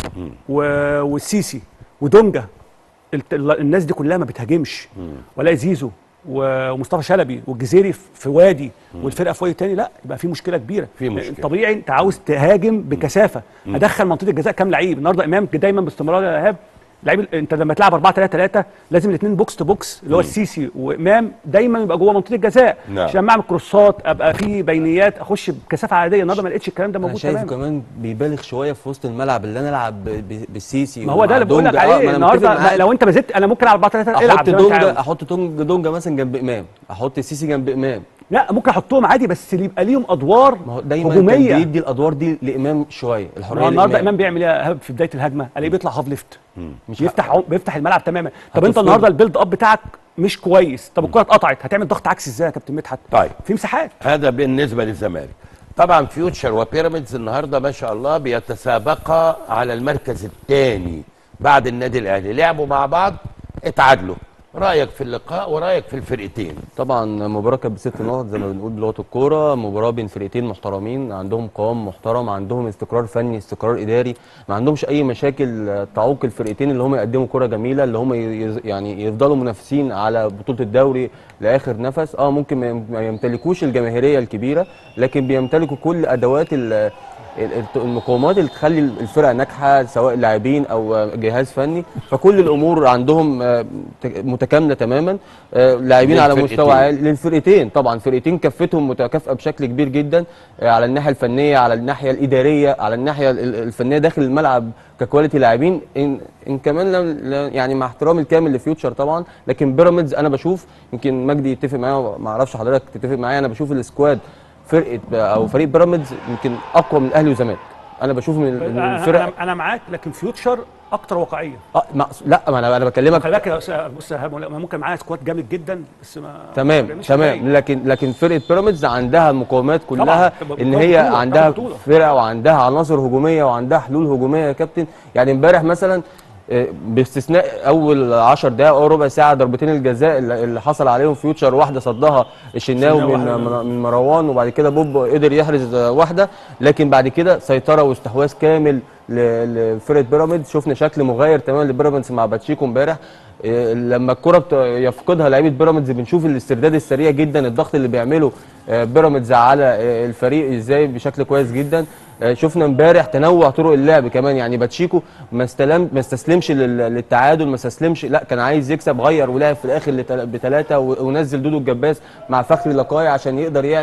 و- والسيسي ودونجا الت- ال- الناس دي كلها ما بتهاجمش ولا زيزو و- ومصطفى شلبي والجزيري في- في وادي والفرقه في وادي تاني لا يبقى في مشكله كبيره في مشكلة. طبيعي انت عاوز تهاجم بكثافه ادخل منطقه الجزاء كام لعيب النهارده امام دايما باستمرار يا ايهاب لعيب انت لما تلعب 4 3 3 لازم الاثنين بوكس تو بوكس اللي هو السيسي وامام دايما يبقى جوه منطقه الجزاء نعم. عشان لما اعمل كروسات ابقى في بينيات اخش بكثافه عاديه النهارده ما لقيتش الكلام ده انا موجود شايفه تماما كمان بيبالغ شويه في وسط الملعب اللي انا العب ب- ب- بالسيسي ما هو ده اللي بقول لك ومع دونجا. آه، عليه ما أنا متفق النهارده معاك. لو انت بزدت انا ممكن على 4 3 3 العب احط زي ما انت عاوز. دونجا احط دونجا دونجا مثلا جنب امام احط السيسي جنب امام لا ممكن احطهم عادي بس اللي يبقى ليهم ادوار ما هو دايما كان هجوميه بيدي الادوار دي لامام شويه ما الحريه هو النهارده لإمام. امام بيعمل ايه يا إيهاب في بدايه الهجمه الاقيه بيطلع هاف ليفت مش بيفتح عم- بيفتح الملعب تماما طب انت هتفقد. النهارده البيلد اب بتاعك مش كويس طب الكره اتقطعت هتعمل ضغط عكسي ازاي يا كابتن مدحت طيب في مساحات هذا بالنسبه للزمالك طبعا فيوتشر وبيراميدز النهارده ما شاء الله بيتسابقا على المركز الثاني بعد النادي الاهلي لعبوا مع بعض اتعادلوا رايك في اللقاء ورايك في الفرقتين طبعا مباراه كانت بست نقط زي ما بنقول بلغه الكوره مباراه بين فرقتين محترمين عندهم قوام محترم عندهم استقرار فني استقرار اداري ما عندهمش اي مشاكل آه، تعوق الفرقتين اللي هم يقدموا كره جميله اللي هم يز- يعني يفضلوا منافسين على بطوله الدوري لاخر نفس اه ممكن ما يم- ما يمتلكوش الجماهيريه الكبيره لكن بيمتلكوا كل ادوات ال- ال- المقومات اللي تخلي الفرقه ناجحه سواء لاعبين او جهاز فني فكل الامور عندهم آه، تك- متكامله تماما آه، لاعبين على للفرقتين. مستوى عالي للفرقتين طبعا فرقتين كفتهم متكافئه بشكل كبير جدا آه، على الناحيه الفنيه على الناحيه الاداريه على الناحيه ال- ال- الفنيه داخل الملعب ككواليتي لاعبين ان ان كمان لم لا- يعني مع احترامي الكامل لفيوتشر طبعا لكن بيراميدز انا بشوف يمكن مجدي يتفق معايا ما اعرفش حضرتك تتفق معايا انا بشوف السكواد فرقه او فريق بيراميدز يمكن اقوى من الاهلي والزمالك انا بشوف من ال- من انا الفرق أنا- انا معاك لكن فيوتشر اكتر واقعيه آه ما لا ما انا انا بكلمك خلي بالك يا أستاذ- بص يا إيهاب، ممكن معايا سكواد جامد جدا بس ما ما تمام بيعملش تمام نتائج. لكن لكن فرقه بيراميدز عندها المقومات كلها طبعاً. ان بطولة- هي بطولة- عندها بطولة. فرقه وعندها عناصر هجوميه وعندها حلول هجوميه يا كابتن يعني امبارح مثلا آه، باستثناء اول 10 دقائق او ربع ساعه ضربتين الجزاء اللي اللي حصل عليهم فيوتشر واحده صدها الشناوي الشناوي من واحدة. من مروان وبعد كده بوب قدر يحرز آه، واحده لكن بعد كده سيطره واستحواذ كامل ل- لفرقه بيراميدز شفنا شكل مغاير تماما لبيراميدز مع باتشيكو امبارح إيه، لما الكره بت- يفقدها لعيبه بيراميدز بنشوف الاسترداد السريع جدا الضغط اللي بيعمله آه، بيراميدز على آه، الفريق ازاي بشكل كويس جدا آه، شفنا امبارح تنوع طرق اللعب كمان يعني باتشيكو ما استلم ما استسلمش لل- للتعادل ما استسلمش لا كان عايز يكسب غير ولعب في الاخر بثلاثه ونزل دودو الجباس مع فخري لقاي عشان يقدر يعمل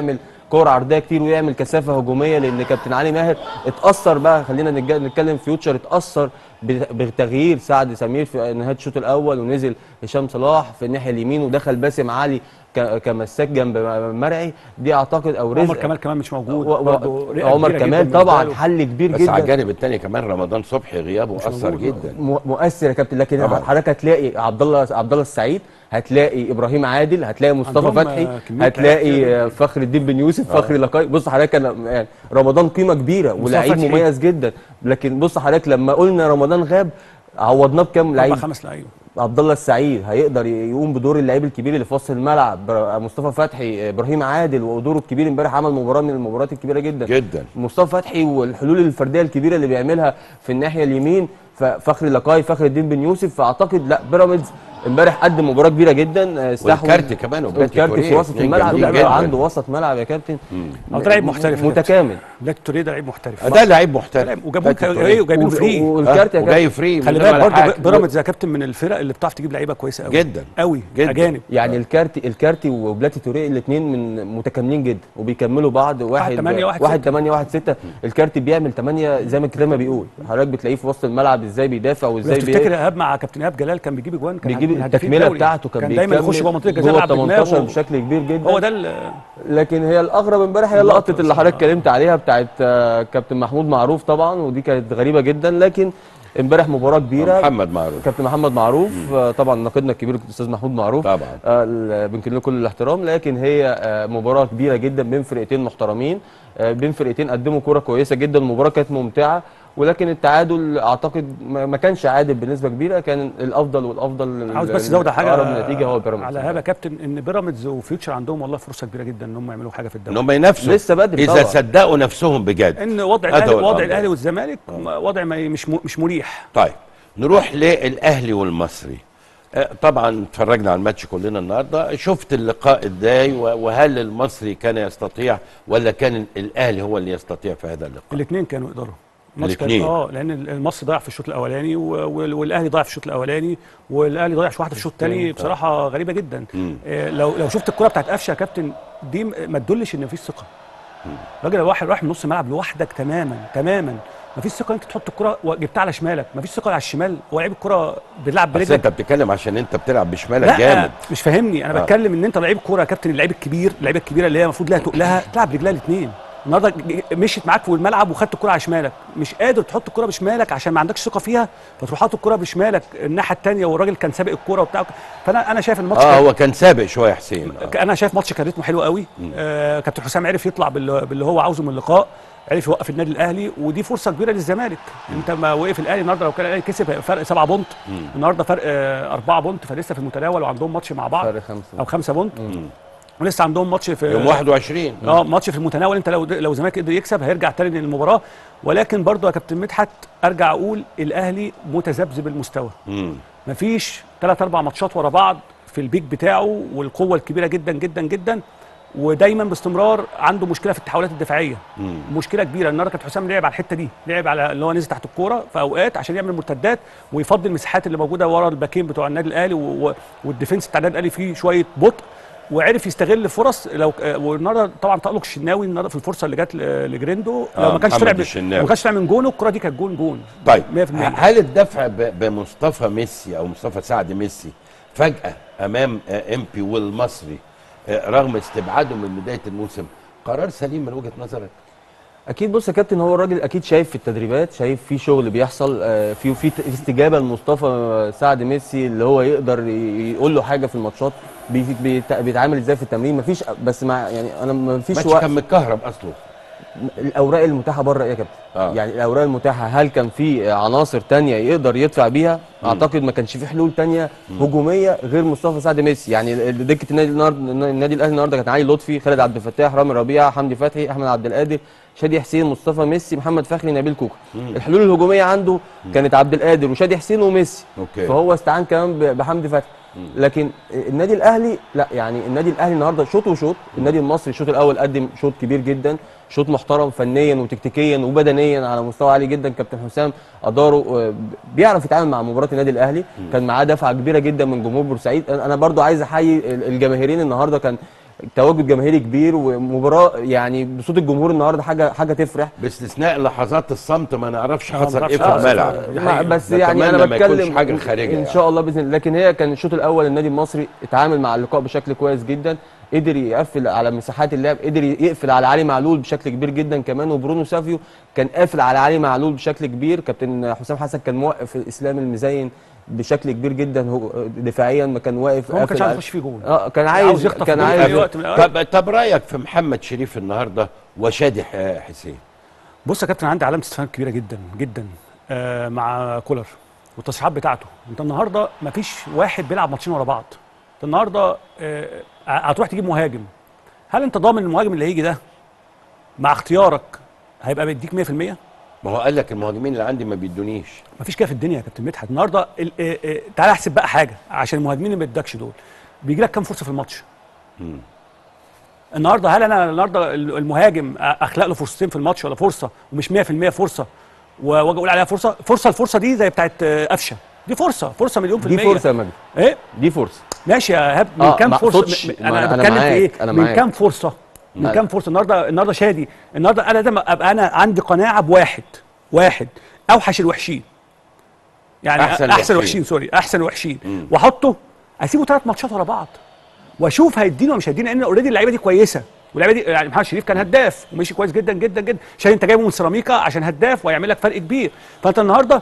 كور عرضيه كتير ويعمل كثافه هجوميه لان كابتن علي ماهر اتاثر بقى خلينا نتج- نتكلم فيوتشر اتاثر بت- بتغيير سعد سمير في نهايه الشوط الاول ونزل هشام صلاح في الناحيه اليمين ودخل باسم علي ك- كمساك جنب مرعي دي اعتقد او رزق عمر كمال كمان مش موجود و- و- برضه رئة عمر كبيرة كمال جداً طبعا بالنسبة له. حل كبير بس على جدا الجانب الثاني كمان رمضان صبحي غيابه اثر موجود. جدا م- مؤثر يا كابتن لكن طبعاً. حضرتك هتلاقي عبد الله عبد الله السعيد هتلاقي ابراهيم عادل هتلاقي مصطفى عندهم، فتحي آه، كمية هتلاقي لعيبة آه، فخر الدين بن يوسف فخري لقاي بص حضرتك انا يعني رمضان قيمه كبيره ولاعيب فتحي. مميز جدا لكن بص حضرتك لما قلنا رمضان غاب عوضناه بكام أربع لعيب خمس لعيبه عبد الله السعيد هيقدر يقوم بدور اللعيب الكبير اللي في وسط الملعب بر- مصطفى فتحي ابراهيم عادل ودوره الكبير امبارح عمل مباراه من المباريات الكبيره جدا جدا مصطفى فتحي والحلول الفرديه الكبيره اللي بيعملها في الناحيه اليمين ففخري لقاي فخر الدين بن يوسف فاعتقد لا بيراميدز امبارح قدم مباراه كبيره جدا آه، استحوذ والكارت كمان وبلاتي والكارت في كوريه، وسط اتنين الملعب جامدين لا جداً. عنده وسط ملعب يا كابتن هو ده لعيب محترف يا متكامل بلاك توريه ده لعيب محترف ده لعيب محترف وجابوه بلاتي ايه كوريه. وجايبينه فري والكارت يا آه، وجاي كابتن فري خلي من غير بالك ولا برضه حاجة. بيراميدز يا كابتن من الفرق اللي بتعرف تجيب لعيبه كويسه قوي جدا قوي جدا. اجانب يعني الكارتي الكارتي وبلاتي توريه الاثنين من متكاملين جدا وبيكملوا بعض واحد تمانية، واحد واحد ستة. 8 واحد 6 الكارتي بيعمل 8 زي ما كريمه بيقول حضرتك بتلاقيه في وسط الملعب ازاي بيدافع لو وازاي تفتكر ايهاب مع كابتن ايهاب جلال كان بيجيب اجوان كان بيجيب من هدافين التكمله الدوري. بتاعته كان, كان دايما يخش جوه منطقه الجزاء جوه يلعب 18 بدماغه بشكل كبير جدا هو ده ال- لكن هي الاغرب امبارح هي اللقطة اللقطه اللي بصراحة. حضرتك اتكلمت عليها بتاعت آه، كابتن محمود معروف طبعا ودي كانت غريبه جدا لكن امبارح مباراه كبيره محمد معروف كابتن محمد معروف آه، طبعا ناقدنا الكبير الاستاذ محمود معروف طبعا آه، ال- بنكن له كل الاحترام لكن هي آه، مباراه كبيره جدا بين فرقتين محترمين آه، بين فرقتين قدموا كوره كويسه جدا المباراه كانت ممتعه ولكن التعادل اعتقد ما ما كانش عادل بنسبه كبيره كان الافضل والافضل عاوز ال- بس ازود على حاجه اقرب نتيجه هو بيراميدز على هذا كابتن ان بيراميدز وفيوتشر عندهم والله فرصه كبيره جدا ان هم يعملوا حاجه في ان الدوري هم ينافسوا لسه بدري اذا طبعا. صدقوا نفسهم بجد ان وضع هذا الاهلي هو وضع الأمر. الاهلي والزمالك وضع ما مش م- مش مريح طيب نروح للاهلي والمصري آه، طبعا اتفرجنا على الماتش كلنا النهارده شفت اللقاء ازاي و- وهل المصري كان يستطيع ولا كان الاهلي هو اللي يستطيع في هذا اللقاء الاثنين كانوا يقدروا الماتش كان- الاتنين. اه لان المصري ضيع في الشوط الاولاني و- وال- والاهلي ضيع في الشوط الاولاني والاهلي ضيع في واحده في الشوط الثاني بصراحه غريبه جدا مم. آه لو لو شفت الكره بتاعت قفشه يا كابتن دي م- ما تدلش ان مفيش ثقه راجل واحد رايح من نص الملعب لوحدك تماما تماما مفيش ثقه انت تحط الكره وجبتها على شمالك مفيش ثقه على الشمال هو لعيب الكره بيلعب بس برجلك انت بتتكلم عشان انت بتلعب بشمالك لا جامد مش فاهمني انا آه. بتكلم ان انت لعيب كوره يا كابتن اللعيب الكبير اللعيبه الكبيره اللي هي المفروض لها تقلها تلعب رجلها الاثنين النهارده ج- مشيت معاك في الملعب وخدت الكره على شمالك مش قادر تحط الكره بشمالك عشان ما عندكش ثقه فيها فتروح حاطط الكره بشمالك الناحيه الثانيه والراجل كان سابق الكره وبتاع فانا انا شايف الماتش اه كان- هو كان سابق شويه حسين آه. انا شايف ماتش كان ريتمه حلو قوي آه كابتن حسام عرف يطلع باللي, باللي هو عاوزه من اللقاء عرف يوقف النادي الاهلي ودي فرصه كبيره للزمالك انت ما وقف الاهلي النهارده لو كان الاهلي كسب هيبقى فرق 7 بونت النهارده فرق 4 بونت فلسه في المتناول وعندهم ماتش مع بعض فرق خمسة. او 5 بونت ولسه عندهم ماتش في يوم 21 اه ماتش في المتناول انت لو لو الزمالك قدر يكسب هيرجع تاني للمباراه ولكن برضو يا كابتن مدحت ارجع اقول الاهلي متذبذب المستوى مم. مفيش ثلاث اربع ماتشات ورا بعض في البيك بتاعه والقوه الكبيره جدا جدا جدا ودايما باستمرار عنده مشكله في التحولات الدفاعيه مم. مشكله كبيره النهارده كابتن حسام لعب على الحته دي لعب على اللي هو نزل تحت الكوره في اوقات عشان يعمل مرتدات ويفضي المساحات اللي موجوده ورا الباكين بتوع النادي الاهلي و- و- والديفنس بتاع النادي الاهلي فيه شويه بطء وعرف يستغل فرص لو آه، والنهارده طبعا تالق الشناوي النهارده في الفرصه اللي جت ل- لجريندو آه، لو ما كانش محمد طلع ب- الشناوي. لو ما كانش طلع من جونه الكره دي كانت جون جون طيب 100% هل الدفع ب- بمصطفى ميسي او مصطفى سعد ميسي فجاه امام امبي والمصري آه، رغم استبعاده من بدايه الموسم قرار سليم من وجهه نظرك اكيد بص يا كابتن هو الراجل اكيد شايف في التدريبات شايف في شغل بيحصل آه، في في في استجابه لمصطفى سعد ميسي اللي هو يقدر ي- يقول له حاجه في الماتشات بي- بيت- بيتعامل ازاي في التمرين مفيش بس مع يعني انا مفيش ماتش وقت كان متكهرب اصله الاوراق المتاحه بره ايه يا كابتن آه. يعني الاوراق المتاحه هل كان في عناصر تانية يقدر يدفع بيها اعتقد ما كانش في حلول تانية هجوميه غير مصطفى سعد ميسي يعني ال- دكه النادي النهارده النادي الاهلي النهارده كانت علي لطفي خالد عبد الفتاح رامي ربيعه حمدي فتحي احمد عبد القادر شادي حسين مصطفى ميسي محمد فخري نبيل كوكا الحلول الهجوميه عنده كانت عبد القادر وشادي حسين وميسي أوكي. فهو استعان كمان ب- بحمدي فتحي لكن النادي الاهلي لا يعني النادي الاهلي النهارده شوط وشوط النادي المصري الشوط الاول قدم شوط كبير جدا شوط محترم فنيا وتكتيكيا وبدنيا على مستوى عالي جدا كابتن حسام اداره آه، بيعرف يتعامل مع مباراه النادي الاهلي كان معاه دفعه كبيره جدا من جمهور بورسعيد انا أنا برضو عايز احيي ال- الجماهيرين النهارده كان تواجد جماهيري كبير ومباراه يعني بصوت الجمهور النهارده حاجه حاجه تفرح باستثناء لحظات الصمت ما نعرفش آه، ما حصل نعرفش ايه في حصل. الملعب دي ما- حقيقة. بس يعني نتمنى انا ما يكونش بتكلم حاجة خارجة ان يعني. شاء الله باذن الله لكن هي كان الشوط الاول النادي المصري اتعامل مع اللقاء بشكل كويس جدا قدر يقفل على مساحات اللعب قدر يقفل على علي معلول بشكل كبير جدا كمان وبرونو سافيو كان قافل على علي معلول بشكل كبير كابتن حسام حسن كان موقف الاسلام المزين بشكل كبير جدا هو دفاعيا ما كان واقف هو ما كانش قافل عايز على- يخش فيه جول اه كان عاوز عايز يخطف كان جول في عايز أي وقت من الأوقات. طب طب رايك في محمد شريف النهارده وشادي ح- حسين بص يا كابتن عندي علامه استفهام كبيره جدا جدا آه مع كولر والتصريحات بتاعته انت النهارده ما فيش واحد بيلعب ماتشين ورا بعض انت النهارده آه هتروح تجيب مهاجم هل انت ضامن المهاجم اللي هيجي ده مع اختيارك هيبقى بيديك 100% ما هو قال لك المهاجمين اللي عندي ما بيدونيش ما فيش كده في الدنيا يا كابتن مدحت النهارده ال- آه، آه، تعالى احسب بقى حاجه عشان المهاجمين اللي ما بيدكش دول بيجي لك كام فرصه في الماتش النهارده هل انا النهارده المهاجم اخلق له فرصتين في الماتش ولا فرصه ومش 100% فرصه و- واجي اقول عليها فرصه فرصه الفرصه دي زي بتاعت آه، قفشه دي فرصه فرصه مليون في دي المية فرصه يا مجدي ايه دي فرصه ماشي يا ايهاب من آه، كام ما فرصه أقصدش. م- م- ما انا أنا بتكلم في معاك، ايه أنا من معاك. كام فرصه من لا. كام فرصه النهارده النهارده شادي النهارده انا لازم ابقى انا عندي قناعه بواحد واحد اوحش الوحشين يعني أحسن احسن, الوحشين. أحسن الوحشين سوري احسن الوحشين واحطه اسيبه ثلاث ماتشات ورا بعض واشوف هيديني ولا مش هيديني لان اوريدي اللعيبه دي كويسه واللعيبه دي يعني محمد شريف كان هداف ومشي كويس جدا جدا جدا عشان انت جايبه من سيراميكا عشان هداف وهيعمل لك فرق كبير فانت النهارده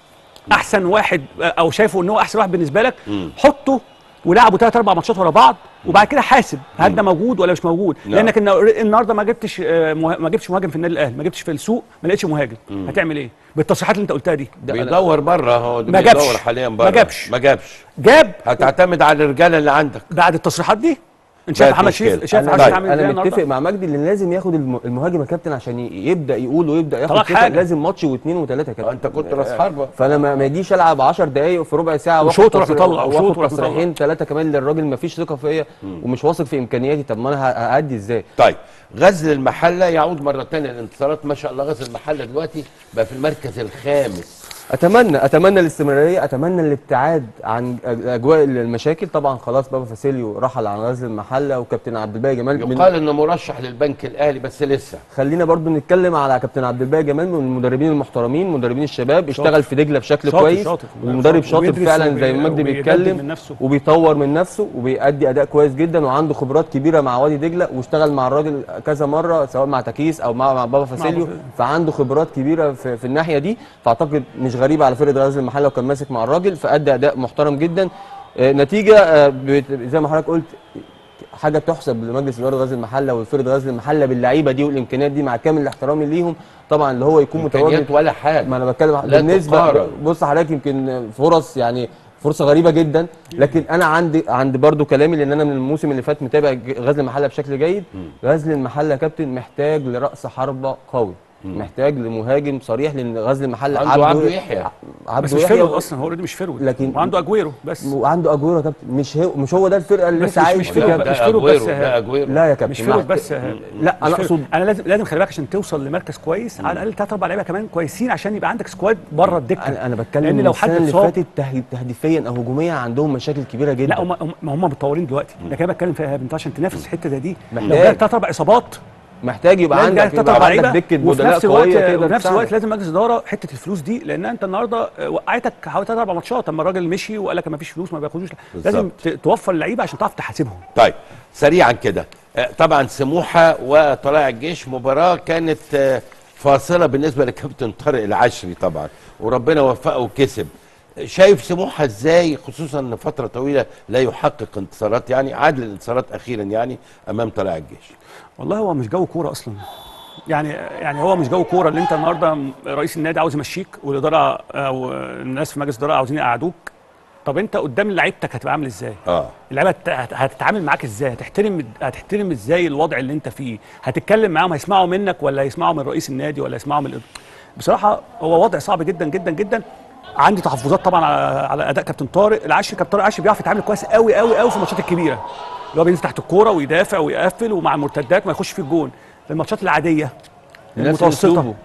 احسن واحد او شايفه ان هو احسن واحد بالنسبه لك حطه ولعبوا ثلاث اربع ماتشات ورا بعض وبعد كده حاسب هل ده موجود ولا مش موجود نعم. لانك النا- النهارده ما جبتش آه، مه- ما جبتش مهاجم في النادي الاهلي ما جبتش في السوق ما لقيتش مهاجم هتعمل ايه بالتصريحات اللي انت قلتها دي بيدور بره هو ما بيدور جابش. حاليا ما بره جابش. ما جابش جاب هتعتمد على الرجاله اللي عندك بعد التصريحات دي انت شايف بقت محمد مشكلة. شريف شايف طيب. محمد شريف عامل ازاي انا متفق النهارده مع مجدي ان لازم ياخد الم- المهاجم يا كابتن عشان ي- يبدا يقول ويبدا ياخد طلعك ثقة. حاجة. لازم ماتش واثنين وثلاثه يا كابتن انت كنت راس حربه فانا ما ما يجيش العب 10 دقائق في ربع ساعه واخد وشوط وراح تصريح- مطلع، وشوط واخد وراح مطلع. تصريحين ثلاثه كمان للراجل ما فيش ثقه فيا ومش واثق في امكانياتي طب ما انا ه- هادي ازاي طيب غزل المحله يعود مره ثانيه الانتصارات ما شاء الله غزل المحله دلوقتي بقى في المركز الخامس اتمنى اتمنى الاستمراريه اتمنى الابتعاد عن أج- اجواء المشاكل طبعا خلاص بابا فاسيليو رحل عن غزل المحله وكابتن عبد الباقي جمال من- يقال انه مرشح للبنك الاهلي بس لسه خلينا برضو نتكلم على كابتن عبد الباقي جمال من المدربين المحترمين مدربين الشباب اشتغل في دجله بشكل شاطر، كويس شاطر. والمدرب شاطر. شاطر وبيدرس فعلا وبي- زي ما مجدي وبيجدد بيتكلم من نفسه. وبيطور من نفسه وبيأدي اداء كويس جدا وعنده خبرات كبيره مع وادي دجله واشتغل مع الراجل كذا مره سواء مع تكيس او مع مع بابا فاسيليو بابا. فعنده خبرات كبيره في, في الناحيه دي فاعتقد مش غريبه على فرقه غزل المحله وكان ماسك مع الراجل فادى اداء محترم جدا آه، نتيجه آه، بت- زي ما حضرتك قلت حاجه تحسب لمجلس اداره غزل المحله وفرقه غزل المحله باللعيبه دي والامكانيات دي مع كامل احترامي ليهم طبعا اللي هو يكون متواجد امكانيات ولا حاجه ما انا بتكلم لا بالنسبه تقارن. بص حضرتك يمكن فرص يعني فرصه غريبه جدا لكن انا عندي عند برضو كلامي لان انا من الموسم اللي فات متابع ج- غزل المحله بشكل جيد غزل المحله يا كابتن محتاج لراس حربه قوي محتاج لمهاجم صريح لان غزل المحله عنده عبده يحيى. بس عبده مش يحيى فيرود اصلا هو اوريدي مش فيرود لكن- وعنده اجويرو بس وعنده اجويرو يا كابتن مش هو مش هو ده الفرقه اللي بس انت مش- عايز مش فيها فيرود ده مش فيرود اجويرو بس ده اجويرو لا يا كابتن مش فيرود محت- بس لا مش انا فيرود. اقصد انا لازم لازم خلي بالك عشان توصل لمركز كويس على الاقل ثلاث اربع لعيبه كمان كويسين عشان يبقى عندك سكواد بره الدكه انا انا بتكلم لان من لو السنه حد اللي اتصاب فاتت ته- تهديفيا او هجوميا عندهم مشاكل كبيره جدا لا هم هم- ما هم متطورين دلوقتي لكن انا بتكلم فيها يا انت عشان تنافس الحته زي دي لو محتاج. جالك ثلاث اربع اصابات محتاج يبقى لازم عندك جالك ثلاث يبقى اربع عندك لعيبه دكه وفي بدلاء نفس الوقت قويه تقدر وفي نفس تساعدك. الوقت لازم مجلس اداره حته الفلوس دي لان انت النهارده وقعتك حوالي ثلاث اربع ماتشات اما الراجل مشي وقال لك ما فيش فلوس ما بياخدوش لازم ت- توفر اللعيبه عشان تعرف تحاسبهم طيب سريعا كده آه، طبعا سموحه وطلائع الجيش مباراه كانت آه، فاصله بالنسبه لكابتن طارق العشري طبعا وربنا وفقه وكسب شايف سموحه ازاي خصوصا ان فتره طويله لا يحقق انتصارات يعني عادل الانتصارات اخيرا يعني امام طلائع الجيش والله هو مش جو كوره اصلا يعني يعني هو مش جو كوره اللي انت النهارده رئيس النادي عاوز يمشيك والاداره او الناس في مجلس الاداره عاوزين يقعدوك طب انت قدام لعيبتك هتبقى عامل ازاي؟ اه اللعيبه هت- هت- هتتعامل معاك ازاي؟ هتحترم هتحترم ازاي الوضع اللي انت فيه؟ هتتكلم معاهم هيسمعوا منك ولا يسمعوا من رئيس النادي ولا يسمعوا من الإدارة؟ بصراحه هو وضع صعب جدا جدا جدا عندي تحفظات طبعا على, على اداء كابتن طارق العشري كابتن طارق العشري بيعرف يتعامل كويس قوي قوي قوي في الماتشات الكبيره اللي هو بينزل تحت الكوره ويدافع ويقفل ومع المرتدات ما يخش في الجون الماتشات العاديه نفس المتوسطه أسلوبه.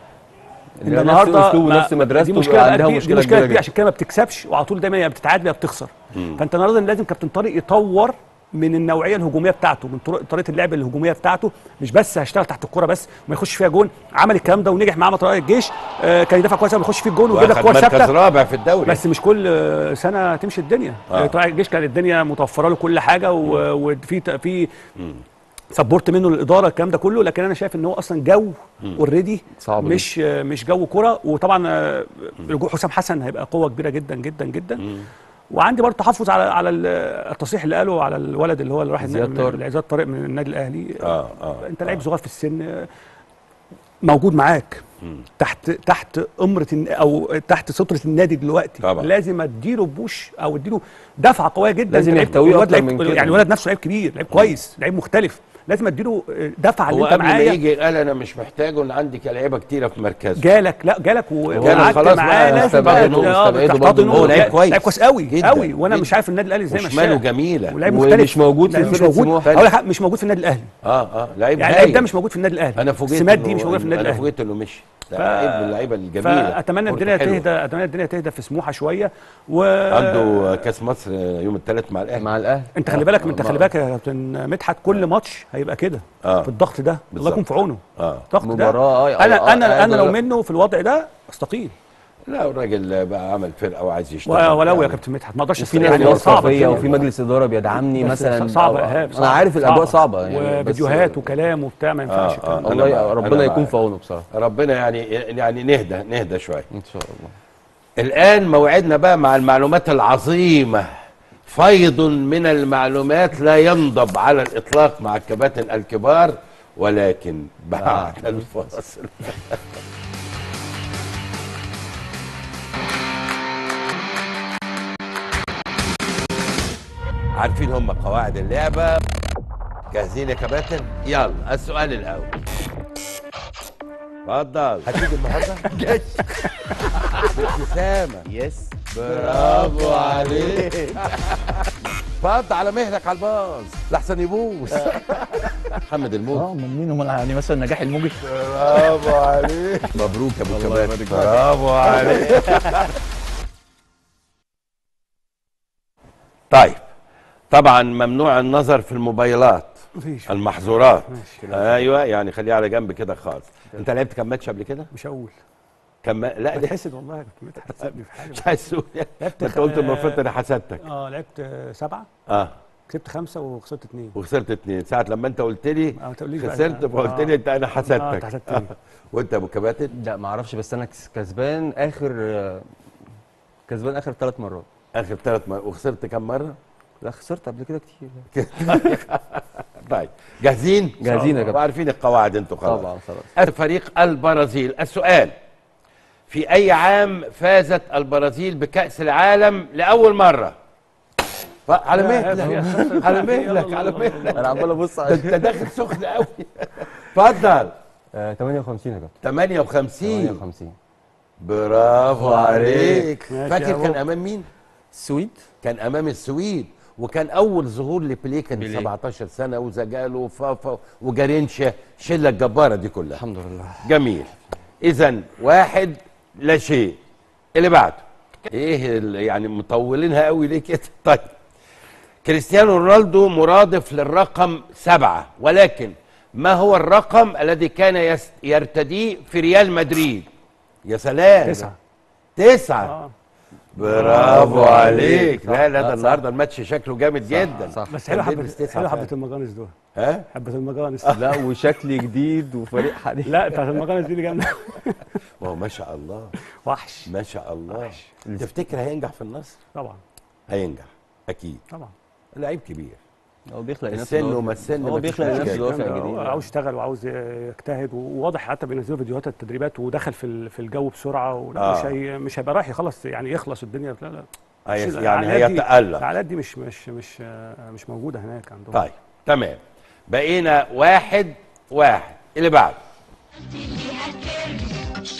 ان نفس النهارده أسلوبه، ما- نفس مدرسته دي مشكله بقى عندها كبيرة- مشكلة دي مشكله كبيرة كبيره عشان كده ما بتكسبش وعلى طول دايما يا بتتعادل يا بتخسر فانت النهارده لازم كابتن طارق يطور من النوعيه الهجوميه بتاعته من طرق طريقه اللعب الهجوميه بتاعته مش بس هيشتغل تحت الكوره بس وما يخش فيها جون عمل الكلام ده ونجح معاه مطرقه الجيش آه كان يدافع كويس أوي، بيخش فيه الجون ويجيب لك واخد كور مركز ثابته رابع في الدوري بس مش كل آه، سنه تمشي الدنيا آه. آه. طلائع الجيش كان الدنيا متوفره له كل حاجه و- وفي ت- في سبورت منه للاداره الكلام ده كله لكن انا شايف ان هو اصلا جو اوريدي صعب مش آه، مش جو كره وطبعا آه، رجوع حسام حسن هيبقى قوه كبيره جدا جدا جدا وعندي برضه تحفظ على على ال- التصريح اللي قاله على الولد اللي هو اللي راح زياد النادي- طارق. زياد طارق من النادي الاهلي اه اه انت لعيب صغير في السن آه، موجود معاك تحت تحت امره الن- او تحت ستره النادي دلوقتي طبعا. لازم اديله بوش او اديله دفعه قويه جدا لازم لعيب- يحتويه الواد أكتر لعيب- من كده. يعني الولد نفسه لعيب كبير لعيب كويس لعيب مختلف لازم اديله آه، دفعه اللي هو انت قبل ما معايا يجي قال انا مش محتاجه ان عندي لعيبه كتيره في مركزه جالك لا جالك و- جالك وقعدت خلاص معاه بقى لازم بقى استبعده- آه، استبعده تحتضنه. برضه. هو لعيب كويس. لعيب كويس قوي جدا، قوي وانا جدا. مش عارف النادي الاهلي ازاي وشماله مشاه جميله ولعيب ومش مختلف موجود في لا، مش فرقة موجود سموحة. اقول لك حاجة، مش موجود في النادي الاهلي اه اه لعيب يعني اللعيب ده هايل. مش موجود في النادي الاهلي انا فوجئت السمات إنه- دي مش موجوده في النادي انا الاهلي فوجئت انه مشي ده ف- لعيب من اللعيبه الجميله فاتمنى كورته الدنيا حلوة. تهدى اتمنى الدنيا تهدى في سموحه شويه و عنده كاس مصر يوم الثلاث مع الاهلي مع الاهلي انت خلي بالك انت خلي بالك يا كابتن مدحت كل ماتش هيبقى كده آه. في الضغط ده الله بالظبط. يكون في عونه اه الضغط ده مباراة، آه، انا آه، انا آه، انا لو لا. منه في الوضع ده استقيل لا الراجل بقى عمل فرقه وعايز و- يشتغل ولو يا يعني. كابتن مدحت ما اقدرش في ناس يعني يعني صعبة فيا الدنيا. وفي مجلس اداره بيدعمني بس مثلا صعبه أو- ايهاب انا عارف الاجواء صعبه يعني بس- فيديوهات وكلام وبتاع ما ينفعش آه، الكلام آه. ده. والله أنا معاك، ربنا أنا يكون معاك. في عونه بصراحه ربنا يعني يعني نهدى نهدى شويه ان شاء الله الآن موعدنا بقى مع المعلومات العظيمة فيض من المعلومات لا ينضب على الإطلاق مع الكباتن الكبار ولكن بعد الفاصل عارفين هم قواعد اللعبة جاهزين يا كباتن يلا السؤال الأول اتفضل هتيجي النهارده؟ جاي بابتسامة يس برافو عليك فض على مهلك على الباص لحسن يبوظ محمد الموج اه من مين هم يعني مثلا نجاح الموجي برافو عليك مبروك يا ابو كباتن برافو عليك طيب طبعا ممنوع النظر في الموبايلات مفيش المحظورات ماشي ايوه يعني خليها على جنب كده خالص انت لعبت كم ماتش قبل كده مش هقول كم لا ده بتحسد والله يا كابتن مدحت سيبني في حالي مش عايز تقول لعبت انت قلت خ- المفروض انا حسدتك اه لعبت آه، سبعه اه كسبت خمسه وخسرت اثنين وخسرت اتنين ساعة لما انت قلت لي آه، ما تقوليش بقى خسرت أنت. فقلت آه. لي انت انا آه، حسدتك أنت حسدتني. وانت يا ابو كباتن لا ما اعرفش بس انا كس- كسبان اخر آه، كسبان اخر ثلاث مرات اخر ثلاث مرات وخسرت كم مرة؟ لا خسرت قبل كده كتير طيب جاهزين؟ جاهزين يا كابتن. وعارفين القواعد انتوا خلاص طبعا خلاص فريق البرازيل السؤال في اي عام فازت البرازيل بكأس العالم لأول مرة؟ ف- على مهلك على مهلك على مهلك انا عمال ابص ده على انت داخل سخن قوي اتفضل آه، 58 يا كابتن 58 58 برافو عليك ماشي فاكر يا كان أبو. امام مين السويد كان امام السويد وكان اول ظهور لبيليه كان 17 سنه وزجالو وفافا وجارينشا شله الجباره دي كلها الحمد لله جميل اذا واحد لا شيء اللي بعده ايه ال- يعني مطولينها قوي ليه كده طيب كريستيانو رونالدو مرادف للرقم سبعة ولكن ما هو الرقم الذي كان يس- يرتديه في ريال مدريد يا سلام تسعه تسعة اه برافو عليك لا لا صح، ده صح. النهارده الماتش شكله جامد جدا صح بس حلو كان حبه بيلبس تسعة حلو حبه فعلا. المجانس دول ها حبه المجانس لا وشكل جديد وفريق حديث لا بتاعت المجانس دي اللي جامده ما هو ما شاء الله وحش ما شاء الله تفتكر هينجح في النصر طبعا هينجح اكيد طبعا لعيب كبير هو بيخلق لنفسه السن دوافع. وما السن هو ما بيخلق فيش لنفسه مشكلة. دوافع الكلام ده، جديده هو عاوز يشتغل وعاوز يجتهد وواضح حتى بينزلوا فيديوهات التدريبات ودخل في ال- في الجو بسرعه ولا آه. مش هي مش هيبقى رايح يخلص يعني يخلص الدنيا لا لا هي- مش- يعني العقليات دي- هيتألق العقليات دي مش مش مش آه، مش موجوده هناك عندهم طيب تمام بقينا واحد واحد اللي بعد ليها الكرش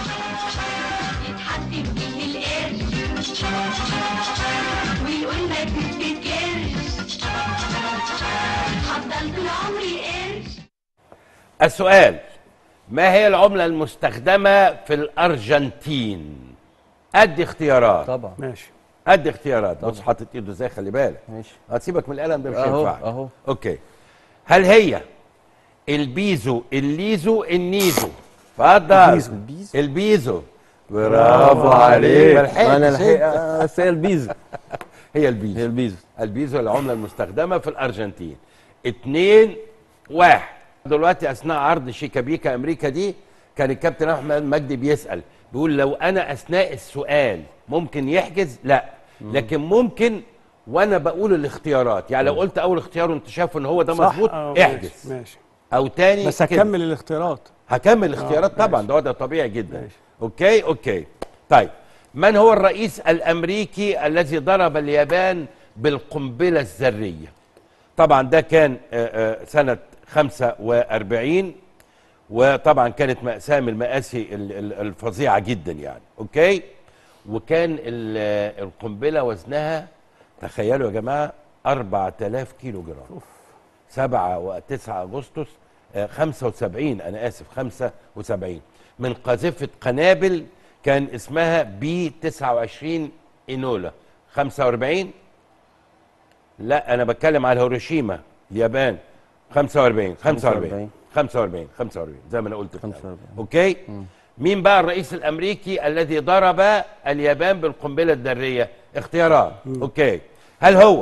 يتحدي بيه القرش ويقول ما تفتكرش هفضل طول عمري قرش السؤال ما هي العملة المستخدمة في الأرجنتين؟ أدي اختيارات طبعا ماشي ادي اختيارات بص حاطط ايده ازاي خلي بالك ماشي هتسيبك من القلم ده مش اهو هينفع اهو اوكي هل هي البيزو الليزو النيزو اتفضل البيزو. البيزو. البيزو برافو عليك ما لحقتش انا أنت. الحقيقه بس هي البيزو هي هي البيزو البيزو البيزو العمله المستخدمه في الارجنتين اتنين واحد دلوقتي اثناء عرض شيكابيكا امريكا دي كان الكابتن احمد مجدي بيسال بيقول لو انا اثناء السؤال ممكن يحجز لا لكن ممكن وانا بقول الاختيارات يعني لو قلت اول اختيار وانت شايف ان هو ده صح؟ مظبوط آه، ماشي، احجز ماشي او تاني بس كده. هكمل الاختيارات هكمل الاختيارات آه، طبعا ماشي. ده ده طبيعي جدا ماشي. اوكي اوكي طيب من هو الرئيس الامريكي الذي ضرب اليابان بالقنبله الذريه طبعا ده كان آه، آه، سنه 45 وطبعا كانت مأساة من المآسي ال- ال- الفظيعة جدا يعني اوكي وكان ال- القنبلة وزنها تخيلوا يا جماعة 4000 كيلو جرام 7 و9 اغسطس آه، 75 انا اسف 75 من قاذفه قنابل كان اسمها بي 29 اينولا 45 لا انا بتكلم على هيروشيما اليابان 45 45 45 45 زي ما انا قلت في الأول. 45. اوكي مين بقى الرئيس الامريكي الذي ضرب اليابان بالقنبله الذريه اختيارات اوكي هل هو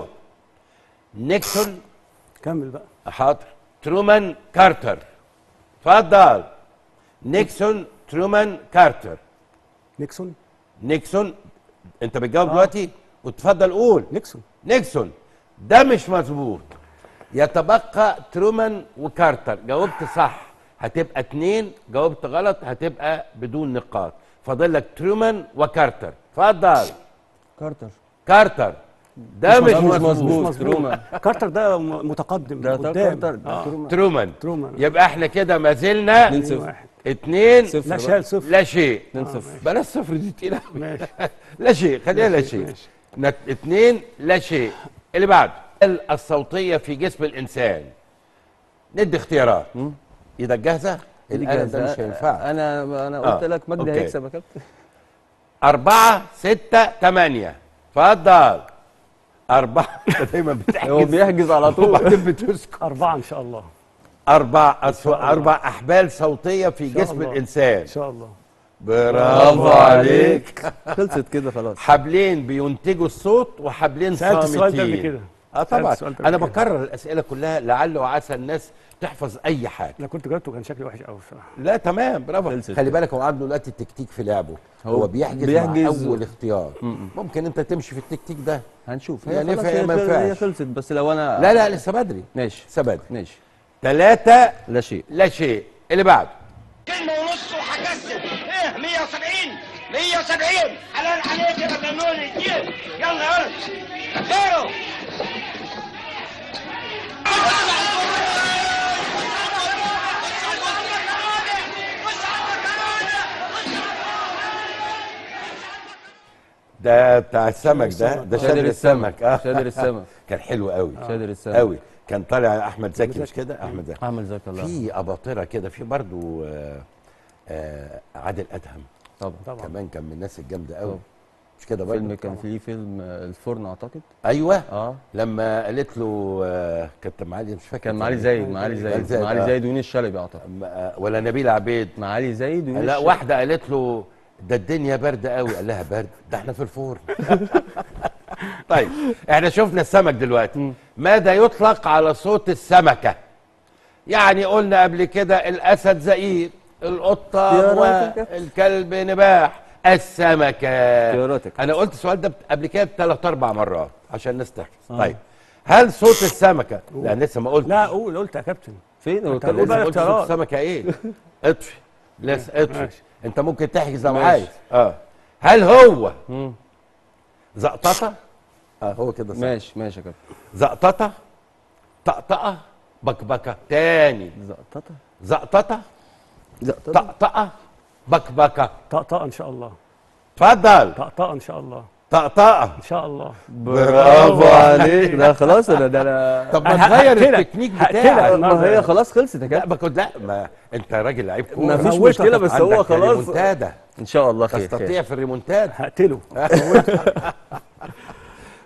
نيكسون كمل بقى حاضر ترومان كارتر اتفضل نيكسون ترومان كارتر نيكسون نيكسون انت بتجاوب دلوقتي وتفضل قول نيكسون نيكسون ده مش مظبوط يتبقى ترومان وكارتر جاوبت صح هتبقى اتنين جاوبت غلط هتبقى بدون نقاط فاضل لك ترومان وكارتر اتفضل كارتر كارتر ده مش مش مظبوط مظبوط مظبوط. ترومان كارتر ده م- متقدم ده قدام كارتر ده آه. ترومان ترومان ترومان يبقى احنا كده ما زلنا 2 0 واحد. اتنين صفر لا بقى. شال صفر لا شيء 2 0 بلاش صفر دي تقيلة أوي. ماشي لا شيء خليها لا شيء ماشي. نت... اتنين لا شيء اللي بعده الآلة الصوتية في جسم الإنسان ندي اختيارات إذا جاهزة الآلة ده مش هينفع انا انا آه، قلت لك مجدي أوكي. هيكسب يا كابتن أربعة ستة تمانية اتفضل أربعة أنت دايما هو بتحجز بيحجز على طول وبعدين بتسكت أربعة إن شاء الله أربع أسو... أربع أحبال صوتية في شاء جسم الله. الإنسان إن شاء الله برافو عليك خلصت كده خلاص حبلين بينتجوا الصوت وحبلين سألت السؤال ده قبل صامتين كده اه طبعا السؤال ده انا قبل كده. بكرر الاسئله كلها لعل وعسى الناس تحفظ اي حاجه أنا كنت جاوبته كان شكلي وحش قوي الصراحة لا تمام برافو خلصت خلي كده. بالك هو عنده دلوقتي التكتيك في لعبه هو, هو هو بيحجز, بيحجز مع اول اختيار ممكن انت تمشي في التكتيك ده هنشوف يعني هي خلاص ينفع هي, ما خل- هي ينفعش. خلصت بس لو انا لا لا لسه بدري ماشي لسه بدري ماشي ثلاثة لا شيء لا شيء اللي بعده كلمة ونص وهكسب ايه 170 170 حلال عليك يا مجنون الدين يلا يلا زيرو ده بتاع السمك ده ده شادر السمك اه شادر السمك كان حلو قوي شادر السمك قوي كان طالع احمد زكي مش كده احمد زكي اعمل زكي الله في اباطره كده في برضو آه آه عادل ادهم طبعا طبعا كمان كان من الناس الجامده قوي طبعا. مش كده فيلم برضو كان فيه فيلم آه، الفرن اعتقد ايوه اه لما قالت له آه كانت معالي مش فاكر كان معالي زايد معالي معالي زايد زايد، معالي آه. زايد ونيس شلبي اعتقد أم- آه، ولا نبيل عبيد معالي زايد ونيس لا شلبي. واحده قالت له ده الدنيا بارده قوي قال لها برد ده احنا في الفرن طيب احنا شفنا السمك دلوقتي ماذا يطلق على صوت السمكه يعني قلنا قبل كده الاسد زئير القطه اختياراتك. والكلب نباح السمكه اختياراتك. انا قلت السؤال ده قبل كده ثلاث اربع مرات عشان الناس تحفظ طيب هل صوت السمكه لا لسه ما قلت لا قول قلت يا كابتن فين هو أنت كان قول بقى لسه قلت صوت الاختيارات. السمكه ايه اطفي لسه اطفي ماشي. انت ممكن تحجز لو ماشي. عايز اه هل هو مم. زقططه اه هو كده صح ماشي ماشي يا كابتن زقططه طقطقه بكبكه تاني زقططه زقططه زقططه طقطقه بكبكه طقطقة إن شاء الله اتفضل طقطقة إن شاء الله طقطقه إن شاء الله برافو عليك لا خلاص انا ده انا طب أنا ما تغير هقتلك. التكنيك هقتلك. بتاعك ما هي خلاص خلصت يا لا كابتن ما كنت لا ما انت راجل لعيب كوره ما فيش موتك. مشكله بس هو عندك خلاص ريمونتادا ان شاء الله خير تستطيع خير في الريمونتادا هقتله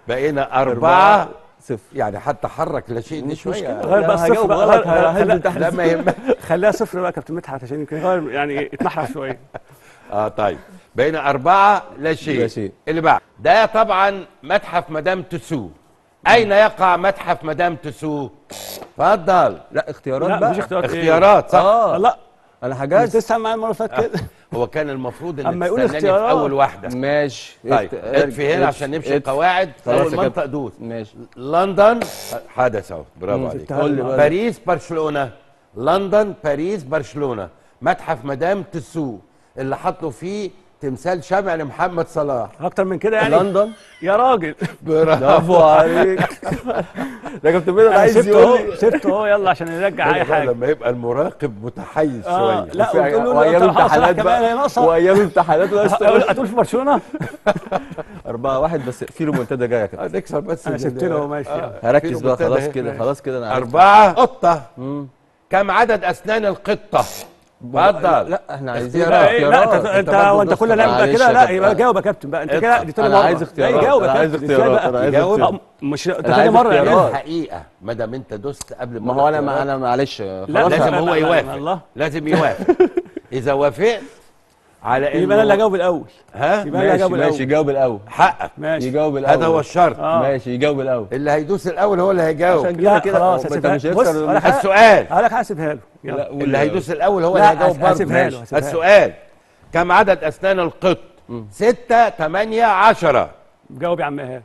بقينا أربعة صفر يعني حتى حرك لا شيء دي مش شوية مشكلة. غير بقى لا، الصفر هجاوب بقى غلط، غير- هنزل خليها- تحت. لا ما يهمك خليها صفر بقى يا كابتن مدحت عشان يمكن يغير يعني اتنحرف شويه اه طيب بقينا أربعة لا شيء لا شيء. اللي بعد ده طبعا متحف مدام تسو أين يقع متحف مدام تسو؟ اتفضل لا اختيارات لا بقى مفيش اختيارات إيه؟ اختيارات صح؟ اه لا انا مش حجزت لسه معايا المره اللي فاتت كده هو كان المفروض ان أما يقول تستناني في اختيارات. اول واحده ماشي طيب ات- اطفي هنا ات- عشان نمشي ات- القواعد خلاص اول يا منطقه كابتن. دوس ماشي لندن حدث اهو برافو مم. عليك قول لي بقى. باريس برشلونه لندن باريس برشلونه متحف مدام تسو اللي حطوا فيه تمثال شمع لمحمد صلاح اكتر من كده يعني لندن يا راجل برافو عليك ده كابتن ميدو انا عايز سبته يقول اهو لي سبته اهو يلا عشان نرجع اي بقى حاجه لما يبقى المراقب متحيز آه، شويه لا وفي- وتقول له وايام أنت هحصل امتحانات كمان هي بقى ناقصة. وايام امتحانات ولا هتقول هتقول في برشلونه 4 1 بس في ريمونتادا جايه كده آه، نكسر بس انا ال- سبت له ماشي آه، يلا. هركز في بقى ريمونتادا خلاص اهي. كده خلاص كده انا عرفت أربعة قطة مم. كم عدد أسنان القطة؟ اتفضل لا احنا عايزين اختيارات. لا إيه، لا انت أنت انت برضه وانت كل دوست لعبه معلش كده يا لا كابتن. يبقى جاوب يا كابتن بقى انت كده اطلع. دي تاني انا مره عايز اختيارات لا، جاوب يا انا عايز كابتن. إزاي اختيارات بقى؟ انا عايز يجاوب. اختيارات آه، مش ده أنا تاني عايز مره يعني اختيارات. الحقيقة ما دام أنت دوست قبل ما هو انا الاختيارات، ما انا معلش لا، خلاص لازم لا، هو لا، لا، يوافق الله. لازم يوافق إذا وافقت على إنه يبقى انا اللي هجاوب الاول ها يبقى انا اللي ماشي هجاوب ماشي الاول يجاوب الاول حقك ماشي يجاوب الاول هذا هو الشرط آه. ماشي يجاوب الاول اللي هيدوس الأول هو اللي هيجاوب عشان لا كده خلاص انت هسيبها مش بص هيخسر ولا حاجة. السؤال هقول لك هسيبها له يلا لا، قول اللي يا هيدوس الأول هو لا، اللي هيجاوب هس- برضه هسيبها له، ماشي. هسيبها له. السؤال كم عدد أسنان القط؟ ستة تمانية عشرة جاوب يا عم ايهاب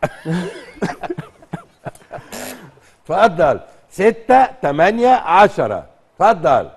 اتفضل ستة تمانية عشرة اتفضل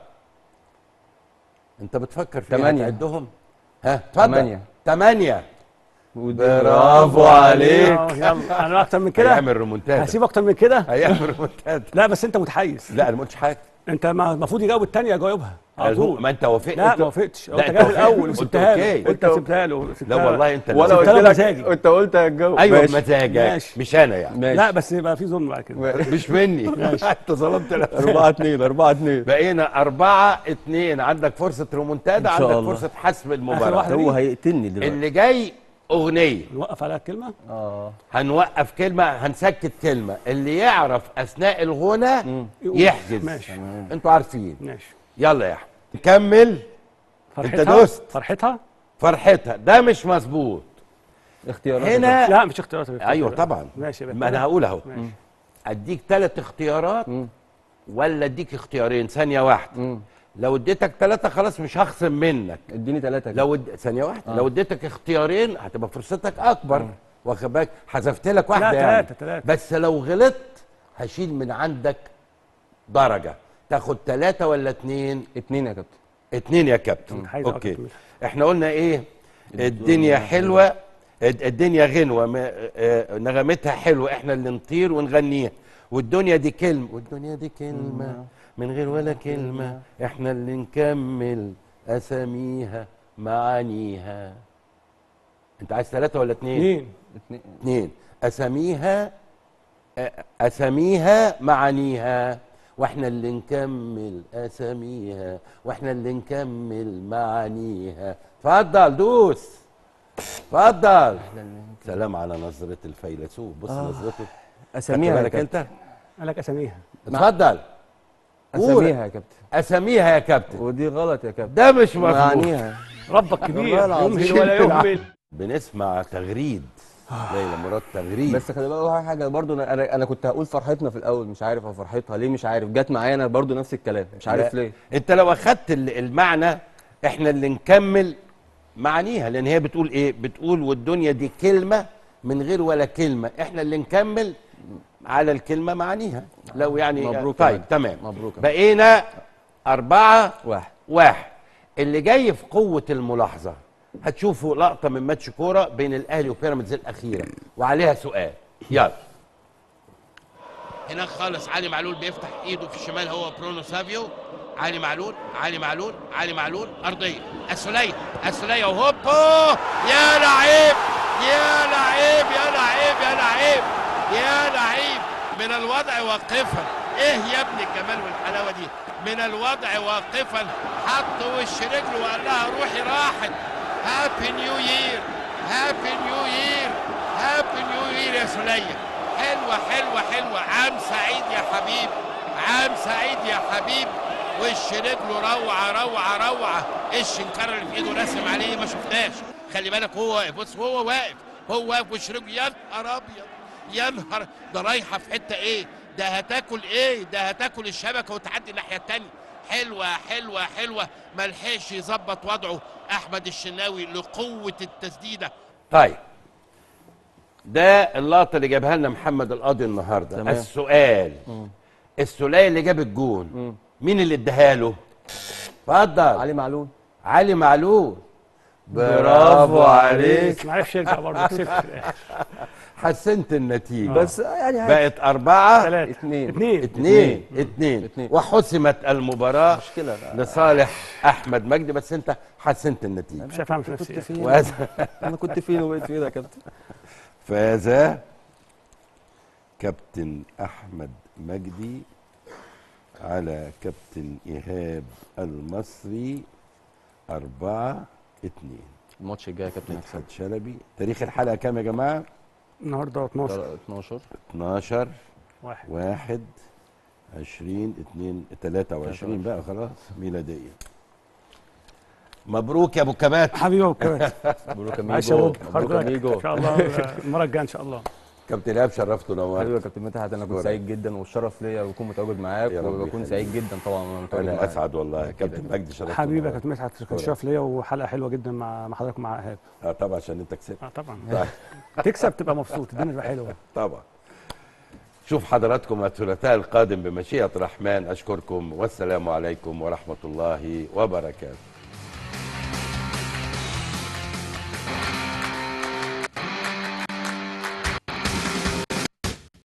انت بتفكر في تمانية. تعدهم ها اتفضل تمانية. تمانية ودي- برافو عليك آه، يلا انا اكتر من كده هيعمل ريمونتادا هسيب اكتر من كده هيعمل ريمونتادا لا بس انت متحيز لا انا ما قلتش حاجه انت ما- المفروض يجاوب الثانيه جاوبها على هو- طول ما انت وافقت لا انت- ما وافقتش لا، انت انت جاوب وافقت. الاول قلت وسبتها اوكي. له انت سبتها له لا والله انت اللي وانا قلت. قلت له لك مزاجي. انت قلت هتجاوب ايوه ماشي. بمزاجك ماشي. مش انا يعني ماشي لا بس يبقى في ظلم بعد كده مش مني انت ظلمت نفسك 4 2 4 2 بقينا أربعة اتنين عندك فرصة ريمونتادا إن شاء عندك الله. فرصة حسم آخر المباراة واحدة. هو هيقتلني دلوقتي اللي جاي أغنية نوقف عليها الكلمه اه هنوقف كلمة هنسكت كلمة اللي يعرف أثناء الغنى يحجز ماشي انتوا عارفين ماشي يلا يا أحمد كمل فرحتها دوست. فرحتها فرحتها ده مش مظبوط اختيارات هنا لا مش اختيارات ايوه طبعا ماشي يا ما انا هقول اهو ماشي اديك ثلاث اختيارات مم. ولا اديك اختيارين ثانيه واحده مم. لو اديتك ثلاثه خلاص مش هخصم منك اديني ثلاثة لو اد... ثانيه واحده لو اديتك اختيارين هتبقى فرصتك اكبر واخد بالك حذفت لك واحده لا يعني ثلاثة ثلاثة بس لو غلطت هشيل من عندك درجه تاخد ثلاثه ولا اتنين اتنين يا كابتن اتنين يا كابتن عايز اوكي أكتر. احنا قلنا ايه الدنيا حلوه الد- الدنيا غنوه ما- آه، نغمتها حلوه احنا اللي نطير ونغنيها والدنيا دي كلمه والدنيا دي كلمه من غير ولا كلمه احنا اللي نكمل اساميها معانيها انت عايز ثلاثه ولا اتنين اثنين اتنين اتنين اساميها آه، اساميها معانيها واحنا اللي نكمل اساميها واحنا اللي نكمل معانيها اتفضل دوس اتفضل سلام على نظرة الفيلسوف بص نظرته خدت اساميها يا بالك كابتن انت قال لك اساميها اتفضل قول. اساميها يا كابتن اساميها يا كابتن ودي غلط يا كابتن ده مش مظبوط معانيها ربك كبير والله العظيم. يمهل ولا يهمل بنسمع تغريد ليلى مراد تغريد بس خلي بالك على حاجه برضو انا انا أنا كنت هقول فرحتنا في الاول مش عارف او فرحتها ليه مش عارف جت معايا انا برضو نفس الكلام مش عارف لا. ليه انت لو اخدت ال- المعنى احنا اللي نكمل معانيها لان هي بتقول ايه بتقول والدنيا دي كلمه من غير ولا كلمه احنا اللي نكمل على الكلمه معانيها لو يعني مبروك يا طيب معلم. تمام مبروك يا بقينا أربعة واحد واحد اللي جاي في قوة الملاحظة هتشوفوا لقطة من ماتش كورة بين الأهلي وبيراميدز الأخيرة وعليها سؤال يلا هناك خالص علي معلول بيفتح ايده في الشمال هو برونو سافيو علي معلول علي معلول علي معلول ارضيه السوليه السوليه وهوبو يا لعيب يا لعيب يا لعيب يا لعيب يا لعيب من الوضع واقفا ايه يا ابن الجمال والحلاوه دي من الوضع واقفا حط وش رجله وقال لها روحي راحت هابي نيو يير هابي نيو يير هابي نيو يير يا سلية حلوة حلوة حلوة عام سعيد يا حبيب عام سعيد يا حبيب وش رجله روعة روعة روعة ايش الشنكرة اللي في ايده راسم عليه ما شفناش خلي بالك هو واقف بص هو واقف هو واقف وش رجله يا نهار ابيض يا نهار ده رايحة في حتة ايه ده هتاكل ايه ده هتاكل الشبكة وتعدي الناحية التانية حلوة حلوة حلوة ملحقش يظبط وضعه احمد الشناوي لقوة التسديدة طيب ده اللقطة اللي جابها لنا محمد القاضي النهارده تمام. السؤال السولية اللي جاب الجون مين اللي اداها له؟ اتفضل علي معلول علي معلول برافو عليك ما عرفش يرجع برضه كسبت في الآخر. حسنت النتيجة بس يعني عادي. بقت أربعة ثلاثة اتنين. اتنين اتنين اتنين اتنين. وحسمت المباراة مشكلة بقى. لصالح أحمد مجدي بس أنت حسنت النتيجة مش هفهم في كنت نفسي فين وهذا انا كنت فين وبقيت فين يا كابتن فاز كابتن احمد مجدي على كابتن ايهاب المصري أربعة اتنين الماتش الجاي يا كابتن مدحت هكسب شلبي تاريخ الحلقة كام يا جماعة؟ النهارده 12 12 12 واحد واحد عشرين اتنين تلاتة وعشرين بقى خلاص ميلادية مبروك يا ابو كبات حبيبي ابو كباتن مبروك معلش يا اميجو بوب مبروك حضرتك اميجو ان شاء الله المره الجايه ان شاء الله كابتن ايهاب شرفته حبيبي نورت يا كابتن مدحت انا كنت شكرا. سعيد جدا والشرف ليا بكون متواجد معاك يا رب وبكون يخليك. سعيد جدا طبعا وانا متواجد انا معاك اسعد والله أكيد كابتن أكيد. مجدي شرفته حبيبي يا نورت. كابتن مدحت كان شكرا. شرف ليا وحلقه حلوه جدا مع مع حضرتك ومع ايهاب اه طبعا عشان انت كسبت اه طبعا طيب. تكسب تبقى مبسوط الدنيا تبقى حلوه طبعا شوف حضراتكم الثلاثاء القادم بمشيئة الرحمن أشكركم والسلام عليكم ورحمة الله وبركاته